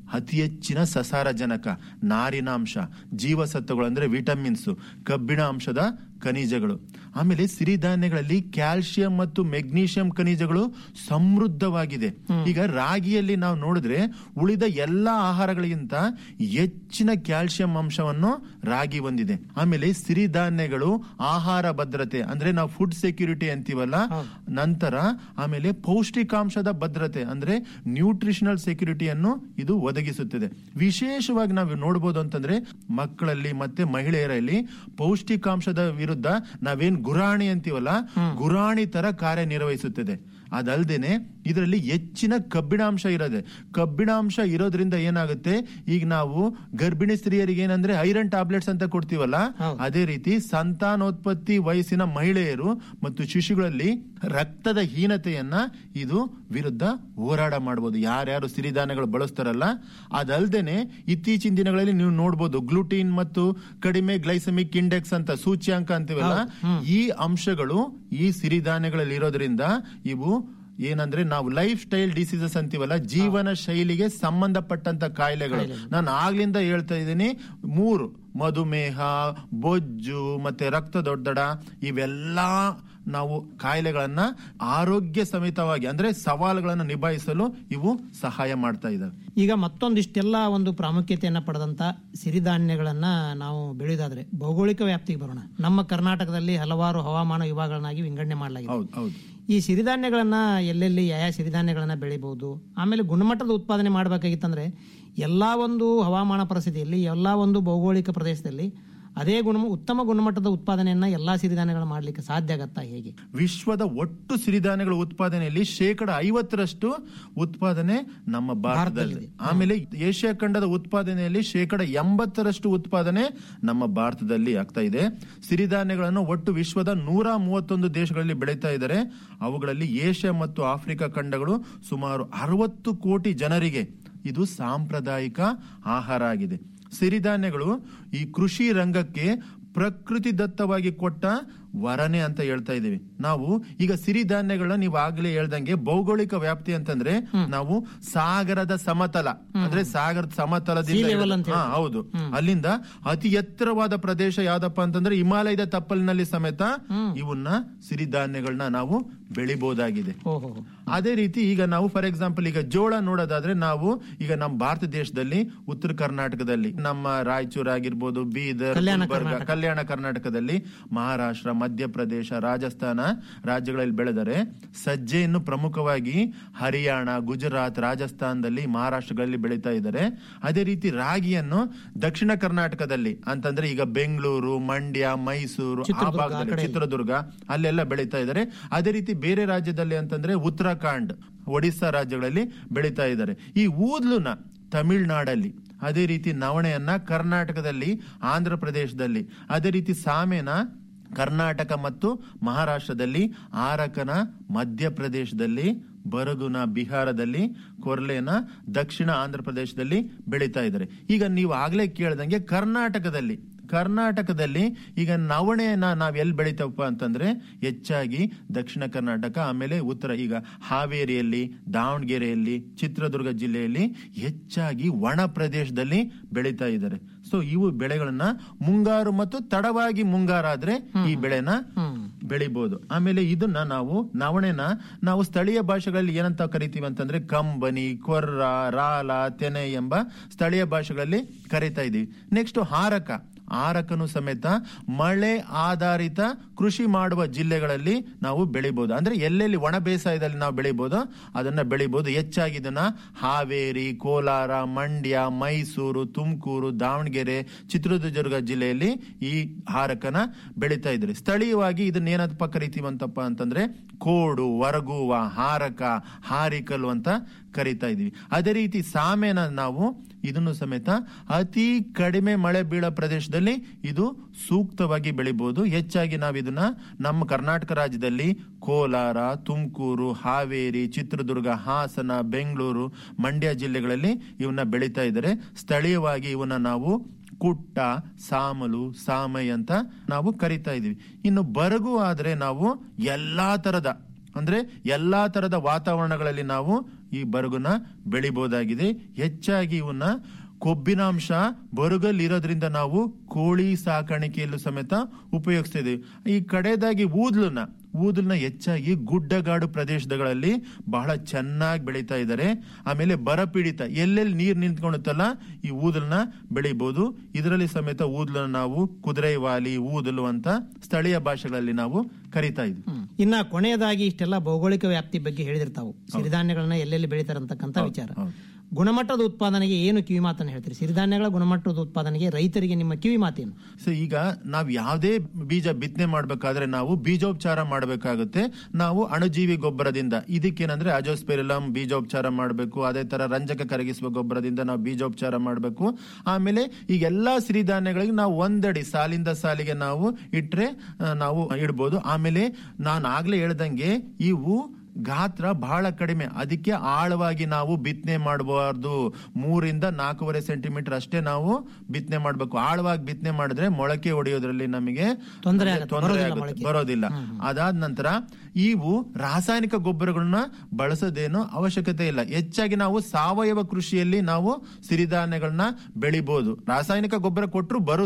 ಅತಿ ಹೆಚ್ಚಿನ ಸಸಾರಜನಕ ನಾರಿನಾಂಶ ಜೀವಸತ್ವಗಳು ಅಂದ್ರೆ ವಿಟಮಿನ್ಸ್ ಕಬ್ಬಿಣ ಅಂಶದ ಖನಿಜಗಳು ಆಮೇಲೆ ಸಿರಿಧಾನ್ಯಗಳಲ್ಲಿ ಕ್ಯಾಲ್ಸಿಯಂ ಮತ್ತು ಮೆಗ್ನೀಷಿಯಂ ಖನಿಜಗಳು ಸಮೃದ್ಧವಾಗಿದೆ ಈಗ ರಾಗಿಯಲ್ಲಿ ನಾವು ನೋಡಿದ್ರೆ ಉಳಿದ ಎಲ್ಲಾ ಆಹಾರಗಳಿಗಿಂತ ಹೆಚ್ಚಿನ ಕ್ಯಾಲ್ಸಿಯಂ ಅಂಶವನ್ನು ರಾಗಿ ಹೊಂದಿದೆ ಆಮೇಲೆ ಸಿರಿಧಾನ್ಯಗಳು ಆಹಾರ ಭದ್ರತೆ ಅಂದ್ರೆ ನಾವು ಫುಡ್ ಸೆಕ್ಯೂರಿಟಿ ಅಂತೀವಲ್ಲ ನಂತರ ಆಮೇಲೆ ಪೌಷ್ಟಿಕಾಂಶದ ಭದ್ರತೆ ಅಂದ್ರೆ ನ್ಯೂಟ್ರಿಷನಲ್ ಸೆಕ್ಯೂರಿಟಿಯನ್ನು ಇದು ಒದಗಿಸುತ್ತದೆ ವಿಶೇಷವಾಗಿ ನಾವು ನೋಡಬಹುದು ಅಂತಂದ್ರೆ ಮಕ್ಕಳಲ್ಲಿ ಮತ್ತೆ ಮಹಿಳೆಯರಲ್ಲಿ ಪೌಷ್ಟಿಕಾಂಶದ ವಿರುದ್ಧ ನಾವೇನ್ ಗುರಾಣಿ ಅಂತೀವಲ್ಲ ಗುರಾಣಿ ತರ ಕಾರ್ಯನಿರ್ವಹಿಸುತ್ತದೆ ಅದಲ್ದೇನೆ ಇದರಲ್ಲಿ ಹೆಚ್ಚಿನ ಕಬ್ಬಿಣಾಂಶ ಇರೋದೆ ಕಬ್ಬಿಣಾಂಶ ಇರೋದ್ರಿಂದ ಏನಾಗುತ್ತೆ ಈಗ ನಾವು ಗರ್ಭಿಣಿ ಸ್ತ್ರೀಯರಿಗೆ ಏನಂದ್ರೆ ಐರನ್ ಟ್ಯಾಬ್ಲೆಟ್ಸ್ ಅಂತ ಕೊಡ್ತೀವಲ್ಲ ಅದೇ ರೀತಿ ಸಂತಾನೋತ್ಪತ್ತಿ ವಯಸ್ಸಿನ ಮಹಿಳೆಯರು ಮತ್ತು ಶಿಶುಗಳಲ್ಲಿ ರಕ್ತದ ಹೀನತೆಯನ್ನ ಇದು ವಿರುದ್ಧ ಹೋರಾಟ ಮಾಡಬಹುದು ಯಾರ್ಯಾರು ಸಿರಿಧಾನ್ಯಗಳು ಬಳಸ್ತಾರಲ್ಲ ಅದಲ್ದೇನೆ ಇತ್ತೀಚಿನ ದಿನಗಳಲ್ಲಿ ನೀವು ನೋಡಬಹುದು ಗ್ಲುಟೀನ್ ಮತ್ತು ಕಡಿಮೆ ಗ್ಲೈಸಮಿಕ್ ಇಂಡೆಕ್ಸ್ ಅಂತ ಸೂಚ್ಯಾಂಕ ಅಂತೀವಲ್ಲ ಈ ಅಂಶಗಳು ಈ ಸಿರಿಧಾನ್ಯಗಳಲ್ಲಿ ಇರೋದ್ರಿಂದ ಇವು ಏನಂದ್ರೆ ನಾವು ಲೈಫ್ ಸ್ಟೈಲ್ ಡಿಸೀಸಸ್ ಅಂತೀವಲ್ಲ ಜೀವನ ಶೈಲಿಗೆ ಸಂಬಂಧಪಟ್ಟಂತ ಕಾಯಿಲೆಗಳು ನಾನು ಆಗ್ಲಿಂದ ಹೇಳ್ತಾ ಇದ್ದೀನಿ ಮೂರು ಮಧುಮೇಹ ಬೊಜ್ಜು ಮತ್ತೆ ರಕ್ತದೊತ್ತಡ ಇವೆಲ್ಲಾ ನಾವು ಕಾಯಿಲೆಗಳನ್ನ ಆರೋಗ್ಯ ಸಮೇತವಾಗಿ ಅಂದ್ರೆ ಸವಾಲುಗಳನ್ನು ನಿಭಾಯಿಸಲು ಇವು ಸಹಾಯ ಮಾಡ್ತಾ ಇದ್ದಾವೆ ಈಗ ಮತ್ತೊಂದಿಷ್ಟೆಲ್ಲ ಒಂದು ಪ್ರಾಮುಖ್ಯತೆಯನ್ನ ಪಡೆದಂತ ಸಿರಿಧಾನ್ಯಗಳನ್ನ ನಾವು ಬೆಳೆಯೋದಾದ್ರೆ ಭೌಗೋಳಿಕ ವ್ಯಾಪ್ತಿಗೆ ಬರೋಣ ನಮ್ಮ ಕರ್ನಾಟಕದಲ್ಲಿ ಹಲವಾರು ಹವಾಮಾನ ವಿಭಾಗಗಳನ್ನಾಗಿ ವಿಂಗಡಣೆ ಮಾಡಲಾಗಿದೆ ಹೌದು ಹೌದು ಈ ಸಿರಿಧಾನ್ಯಗಳನ್ನ ಎಲ್ಲೆಲ್ಲಿ ಯಾವ ಸಿರಿಧಾನ್ಯಗಳನ್ನ ಬೆಳಿಬಹುದು ಆಮೇಲೆ ಗುಣಮಟ್ಟದ ಉತ್ಪಾದನೆ ಮಾಡಬೇಕಾಗಿತ್ತಂದ್ರೆ ಎಲ್ಲಾ ಒಂದು ಹವಾಮಾನ ಪರಿಸ್ಥಿತಿಯಲ್ಲಿ ಎಲ್ಲಾ ಒಂದು ಭೌಗೋಳಿಕ ಪ್ರದೇಶದಲ್ಲಿ ಅದೇ ಗುಣ ಉತ್ತಮ ಗುಣಮಟ್ಟದ ಉತ್ಪಾದನೆಯನ್ನ ಎಲ್ಲಾ ಸಿರಿಧಾನ್ಯಗಳು ಮಾಡ್ಲಿಕ್ಕೆ ಸಾಧ್ಯ ಆಗತ್ತಾ ಹೇಗೆ ವಿಶ್ವದ ಒಟ್ಟು ಸಿರಿಧಾನ್ಯಗಳ ಉತ್ಪಾದನೆಯಲ್ಲಿ ಶೇಕಡ ಐವತ್ತರಷ್ಟು ಉತ್ಪಾದನೆ ನಮ್ಮ ಭಾರತದಲ್ಲಿ ಆಮೇಲೆ ಏಷ್ಯಾ ಖಂಡದ ಉತ್ಪಾದನೆಯಲ್ಲಿ ಶೇಕಡ ಎಂಬತ್ತರಷ್ಟು ಉತ್ಪಾದನೆ ನಮ್ಮ ಭಾರತದಲ್ಲಿ ಆಗ್ತಾ ಇದೆ ಸಿರಿಧಾನ್ಯಗಳನ್ನು ಒಟ್ಟು ವಿಶ್ವದ ನೂರ ಮೂವತ್ತೊಂದು ದೇಶಗಳಲ್ಲಿ ಬೆಳೀತಾ ಇದ್ದಾರೆ ಅವುಗಳಲ್ಲಿ ಏಷ್ಯಾ ಮತ್ತು ಆಫ್ರಿಕಾ ಖಂಡಗಳು ಸುಮಾರು ಅರವತ್ತು ಕೋಟಿ ಜನರಿಗೆ ಇದು ಸಾಂಪ್ರದಾಯಿಕ ಆಹಾರ ಆಗಿದೆ ಸಿರಿಧಾನ್ಯಗಳು ಈ ಕೃಷಿ ರಂಗಕ್ಕೆ ಪ್ರಕೃತಿ ದತ್ತವಾಗಿ ಕೊಟ್ಟ ವರನೆ ಅಂತ ಹೇಳ್ತಾ ಇದೀವಿ ನಾವು ಈಗ ಸಿರಿಧಾನ್ಯಗಳನ್ನ ನೀವು ಆಗ್ಲೇ ಹೇಳ್ದಂಗೆ ಭೌಗೋಳಿಕ ವ್ಯಾಪ್ತಿ ಅಂತಂದ್ರೆ ನಾವು ಸಾಗರದ ಸಮತಲ ಅಂದ್ರೆ ಸಾಗರದ ಸಮತಲದಿಂದ Sea level ಹಿಡಿದು- ಅಂತ ಹಾ, ಹೌದು ಅಲ್ಲಿಂದ ಅತಿ ಎತ್ತರವಾದ ಪ್ರದೇಶ ಯಾವ್ದಪ್ಪ ಅಂತಂದ್ರೆ ಹಿಮಾಲಯದ ತಪ್ಪಲಿನಲ್ಲಿ ಸಮೇತ ಇವನ್ನ ಸಿರಿಧಾನ್ಯಗಳನ್ನ ನಾವು ಬೆಳಿಬಹುದಾಗಿದೆ ಓಹೋ ಅದೇ ರೀತಿ ಈಗ ನಾವು ಫಾರ್ ಎಕ್ಸಾಂಪಲ್ ಈಗ ಜೋಳ ನೋಡೋದಾದ್ರೆ ನಾವು ಈಗ ನಮ್ಮ ಭಾರತ ದೇಶದಲ್ಲಿ ಉತ್ತರ ಕರ್ನಾಟಕದಲ್ಲಿ ನಮ್ಮ ರಾಯಚೂರು ಆಗಿರ್ಬೋದು ಬೀದರ್ ಕಲ್ಯಾಣ ಗುಲ್ಬರ್ಗ, ಕರ್ನಾಟಕ. ಕಲ್ಯಾಣ ಕರ್ನಾಟಕದಲ್ಲಿ ಮಹಾರಾಷ್ಟ್ರ ಮಧ್ಯಪ್ರದೇಶ ರಾಜಸ್ಥಾನ ರಾಜ್ಯಗಳಲ್ಲಿ ಬೆಳೆದರೆ ಸಜ್ಜೆಯನ್ನು ಪ್ರಮುಖವಾಗಿ ಹರಿಯಾಣ ಗುಜರಾತ್ ರಾಜಸ್ಥಾನದಲ್ಲಿ ಮಹಾರಾಷ್ಟ್ರಗಳಲ್ಲಿ ಬೆಳೀತಾ ಇದ್ದಾರೆ ಅದೇ ರೀತಿ ರಾಗಿಯನ್ನು ದಕ್ಷಿಣ ಕರ್ನಾಟಕದಲ್ಲಿ ಅಂತಂದ್ರೆ ಈಗ ಬೆಂಗಳೂರು ಮಂಡ್ಯ ಮೈಸೂರು ಆ ಚಿತ್ರದುರ್ಗ, ಆ ಭಾಗದಲ್ಲಿ ಕಡೆ. ಚಿತ್ರದುರ್ಗ ಅಲ್ಲೆಲ್ಲ ಬೆಳೀತಾ ಇದ್ದಾರೆ ಅದೇ ರೀತಿ ಬೇರೆ ರಾಜ್ಯದಲ್ಲಿ ಅಂತಂದ್ರೆ ಉತ್ತರಾಖಂಡ್ ಒಡಿಸ್ಸಾ ರಾಜ್ಯಗಳಲ್ಲಿ ಬೆಳೀತಾ ಇದ್ದಾರೆ ಈ ಊದ್ಲುನ ತಮಿಳ್ನಾಡಲ್ಲಿ ಅದೇ ರೀತಿ ನವಣೆಯನ್ನ ಕರ್ನಾಟಕದಲ್ಲಿ ಆಂಧ್ರ ಪ್ರದೇಶದಲ್ಲಿ ಅದೇ ರೀತಿ ಸಾಮೆನ ಕರ್ನಾಟಕ ಮತ್ತು ಮಹಾರಾಷ್ಟ್ರದಲ್ಲಿ ಆರಕನ ಮಧ್ಯಪ್ರದೇಶದಲ್ಲಿ ಬರಗುನ ಬಿಹಾರದಲ್ಲಿ ಕೊರ್ಲೆನ ದಕ್ಷಿಣ ಆಂಧ್ರ ಪ್ರದೇಶದಲ್ಲಿ ಬೆಳೀತಾ ಇದ್ದಾರೆ ಈಗ ನೀವು ಆಗ್ಲೇ ಕೇಳ್ದಂಗೆ ಕರ್ನಾಟಕದಲ್ಲಿ ಕರ್ನಾಟಕದಲ್ಲಿ ಈಗ ನವಣೆಯನ್ನ ನಾವ್ ಎಲ್ಲಿ ಬೆಳಿತವಪ್ಪ ಅಂತಂದ್ರೆ ಹೆಚ್ಚಾಗಿ ದಕ್ಷಿಣ ಕರ್ನಾಟಕ ಆಮೇಲೆ ಉತ್ತರ ಈಗ ಹಾವೇರಿಯಲ್ಲಿ ದಾವಣಗೆರೆಯಲ್ಲಿ ಚಿತ್ರದುರ್ಗ ಜಿಲ್ಲೆಯಲ್ಲಿ ಹೆಚ್ಚಾಗಿ ಒಣ ಪ್ರದೇಶದಲ್ಲಿ ಬೆಳೀತಾ ಇದ್ದಾರೆ ಸೊ ಇವು ಬೆಳೆಗಳನ್ನ ಮುಂಗಾರು ಮತ್ತು ತಡವಾಗಿ ಮುಂಗಾರಾದ್ರೆ ಈ ಬೆಳೆನ ಬೆಳಿಬಹುದು ಆಮೇಲೆ ಇದನ್ನ ನಾವು ನವಣೆನ ನಾವು ಸ್ಥಳೀಯ ಭಾಷೆಗಳಲ್ಲಿ ಏನಂತ ಕರಿತೀವಿ ಅಂತಂದ್ರೆ ಕಂಬನಿ ಕೊರ್ರ ರಾಲ ತೆನೆ ಎಂಬ ಸ್ಥಳೀಯ ಭಾಷೆಗಳಲ್ಲಿ ಕರಿತಾ ಇದೀವಿ ನೆಕ್ಸ್ಟ್ ಹಾರಕ ಆರಕನು ಸಮೇತ ಮಳೆ ಆಧಾರಿತ ಕೃಷಿ ಮಾಡುವ ಜಿಲ್ಲೆಗಳಲ್ಲಿ ನಾವು ಬೆಳಿಬಹುದು ಅಂದ್ರೆ ಎಲ್ಲೆಲ್ಲಿ ಒಣ ಬೇಸಾಯದಲ್ಲಿ ನಾವು ಬೆಳಿಬಹುದು ಅದನ್ನ ಬೆಳಿಬಹುದು ಹೆಚ್ಚಾಗಿ ಇದನ್ನ ಹಾವೇರಿ ಕೋಲಾರ ಮಂಡ್ಯ ಮೈಸೂರು ತುಮಕೂರು ದಾವಣಗೆರೆ ಚಿತ್ರದುರ್ಗ ಜಿಲ್ಲೆಯಲ್ಲಿ ಈ ಹಾರಕನ ಬೆಳೀತಾ ಇದ್ದಾರೆ ಸ್ಥಳೀಯವಾಗಿ ಇದನ್ನ ಏನಪ್ಪ ಕರಿತೀವಿ ಅಂತಪ್ಪ ಅಂತಂದ್ರೆ ಕೋಡು ವರಗುವ ಹಾರಕ ಹಾರಿಕಲು ಅಂತ ಕರಿತಾ ಇದೀವಿ ಅದೇ ರೀತಿ ಸಾಮೆನ ನಾವು ಇದನ್ನು ಸಮೇತ ಅತಿ ಕಡಿಮೆ ಮಳೆ ಬೀಳೋ ಪ್ರದೇಶದಲ್ಲಿ ಇದು ಸೂಕ್ತವಾಗಿ ಬೆಳಿಬಹುದು ಹೆಚ್ಚಾಗಿ ನಾವು ಇದನ್ನ ನಮ್ಮ ಕರ್ನಾಟಕ ರಾಜ್ಯದಲ್ಲಿ ಕೋಲಾರ ತುಮಕೂರು ಹಾವೇರಿ ಚಿತ್ರದುರ್ಗ ಹಾಸನ ಬೆಂಗಳೂರು ಮಂಡ್ಯ ಜಿಲ್ಲೆಗಳಲ್ಲಿ ಇವನ್ನ ಬೆಳೀತಾ ಇದ್ದಾರೆ ಸ್ಥಳೀಯವಾಗಿ ಇವನ್ನ ನಾವು ಕುಟ್ಟ ಸಾಮಲು ಸಾಮೈ ಅಂತ ನಾವು ಕರಿತಾ ಇದೀವಿ ಇನ್ನು ಬರಗು ಆದ್ರೆ ನಾವು ಎಲ್ಲಾ ತರದ ಅಂದ್ರೆ ಎಲ್ಲಾ ತರದ ವಾತಾವರಣಗಳಲ್ಲಿ ನಾವು ಈ ಬರಗುನ ಬೆಳಿಬಹುದಾಗಿದೆ ಹೆಚ್ಚಾಗಿ ಇವನ್ನ ಕೊಬ್ಬಿನಾಂಶ ಬರುಗಲ್ ಇರೋದ್ರಿಂದ ನಾವು ಕೋಳಿ ಸಾಕಾಣಿಕೆಯಲ್ಲೂ ಸಮೇತ ಉಪಯೋಗಿಸ್ತಿದ್ವಿ ಈ ಕಡೆದಾಗಿ ಊದ್ಲನ್ನ ಊದಲ್ನ ಹೆಚ್ಚಾಗಿ ಗುಡ್ಡಗಾಡು ಪ್ರದೇಶಗಳಲ್ಲಿ ಬಹಳ ಚೆನ್ನಾಗಿ ಬೆಳೀತಾ ಇದ್ದಾರೆ ಆಮೇಲೆ ಬರಪೀಡಿತ ಎಲ್ಲೆಲ್ಲಿ ನೀರ್ ನಿಂತ್ಕೊಳ್ಳುತ್ತಲ್ಲ ಈ ಊದಲ್ನ ಬೆಳಿಬಹುದು ಇದರಲ್ಲಿ ಸಮೇತ ಊದಲನ್ನ ನಾವು ಕುದುರೆವಾಲಿ ಊದಲು ಅಂತ ಸ್ಥಳೀಯ ಭಾಷೆಗಳಲ್ಲಿ ನಾವು ಕರಿತಾ ಇದ್ವಿ ಇನ್ನ ಕೊನೆಯದಾಗಿ ಇಷ್ಟೆಲ್ಲ ಭೌಗೋಳಿಕ ವ್ಯಾಪ್ತಿ ಬಗ್ಗೆ ಹೇಳಿದಿರ್ತಾವು ಸಿರಿಧಾನ್ಯಗಳನ್ನ ಎಲ್ಲೆಲ್ಲಿ ಬೆಳೀತಾರೆ ಅಂತಕ್ಕಂಥ ವಿಚಾರ ಗುಣಮಟ್ಟದ ಉತ್ಪಾದನೆಗೆ ಏನು ಕಿವಿ ಮಾತನ್ನು ಹೇಳ್ತೀರಿ ಸಿರಿಧಾನ್ಯಗಳ ಗುಣಮಟ್ಟದ ಉತ್ಪಾದನೆಗೆ ರೈತರಿಗೆ ನಿಮ್ಮ ಕಿವಿ ಮಾತೇನು ಸೊ ಈಗ ನಾವು ಯಾವುದೇ ಬೀಜ ಬಿತ್ತನೆ ಮಾಡಬೇಕಾದ್ರೆ ನಾವು ಬೀಜೋಪಚಾರ ಮಾಡಬೇಕಾಗುತ್ತೆ ನಾವು ಅಣುಜೀವಿ ಗೊಬ್ಬರದಿಂದ ಇದಕ್ಕೇನಂದ್ರೆ ಅಜೋಸ್ಪೆರಿಲಮ್ ಬೀಜೋಪಚಾರ ಮಾಡಬೇಕು ಅದೇ ತರ ರಂಜಕ ಕರಗಿಸುವ ಗೊಬ್ಬರದಿಂದ ನಾವು ಬೀಜೋಪಚಾರ ಮಾಡಬೇಕು ಆಮೇಲೆ ಈಗ ಎಲ್ಲಾ ಸಿರಿಧಾನ್ಯಗಳಿಗೆ ನಾವು ಒಂದಡಿ ಸಾಲಿಂದ ಸಾಲಿಗೆ ನಾವು ಇಟ್ರೆ ಆ, ನಾವು ಇಡ್ಬೋದು ಆಮೇಲೆ ನಾನು ಆಗ್ಲೇ ಹೇಳ್ದಂಗೆ ಇವು ಗಾತ್ರ ಬಹಳ ಕಡಿಮೆ ಅದಕ್ಕೆ ಆಳವಾಗಿ ನಾವು ಬಿತ್ತನೆ ಮಾಡಬಾರ್ದು ಮೂರಿಂದ ನಾಲ್ಕೂವರೆ ಸೆಂಟಿಮೀಟರ್ ಅಷ್ಟೇ ನಾವು ಬಿತ್ತನೆ ಮಾಡಬೇಕು ಆಳವಾಗಿ ಬಿತ್ತನೆ ಮಾಡಿದ್ರೆ ಮೊಳಕೆ ಹೊಡೆಯೋದ್ರಲ್ಲಿ ನಮಗೆ ತೊಂದ್ರೆ ಅಂದ್ರೆ ಆಗುತ್ತೆ, ತೊಂದರೆ ಬರೋದಿಲ್ಲ ಆಗುತ್ತೆ, ಮೊಳಕೆ. ಬರೋದಿಲ್ಲ ಅದಾದ ನಂತರ ಇವು ರಾಸಾಯನಿಕ ಗೊಬ್ಬರಗಳನ್ನ ಬಳಸೋದೇನು ಅವಶ್ಯಕತೆ ಇಲ್ಲ ಹೆಚ್ಚಾಗಿ ನಾವು ಸಾವಯವ ಕೃಷಿಯಲ್ಲಿ ನಾವು ಸಿರಿಧಾನ್ಯಗಳನ್ನ ಬೆಳಿಬಹುದು ರಾಸಾಯನಿಕ ಗೊಬ್ಬರ ಕೊಟ್ಟರು ಬರು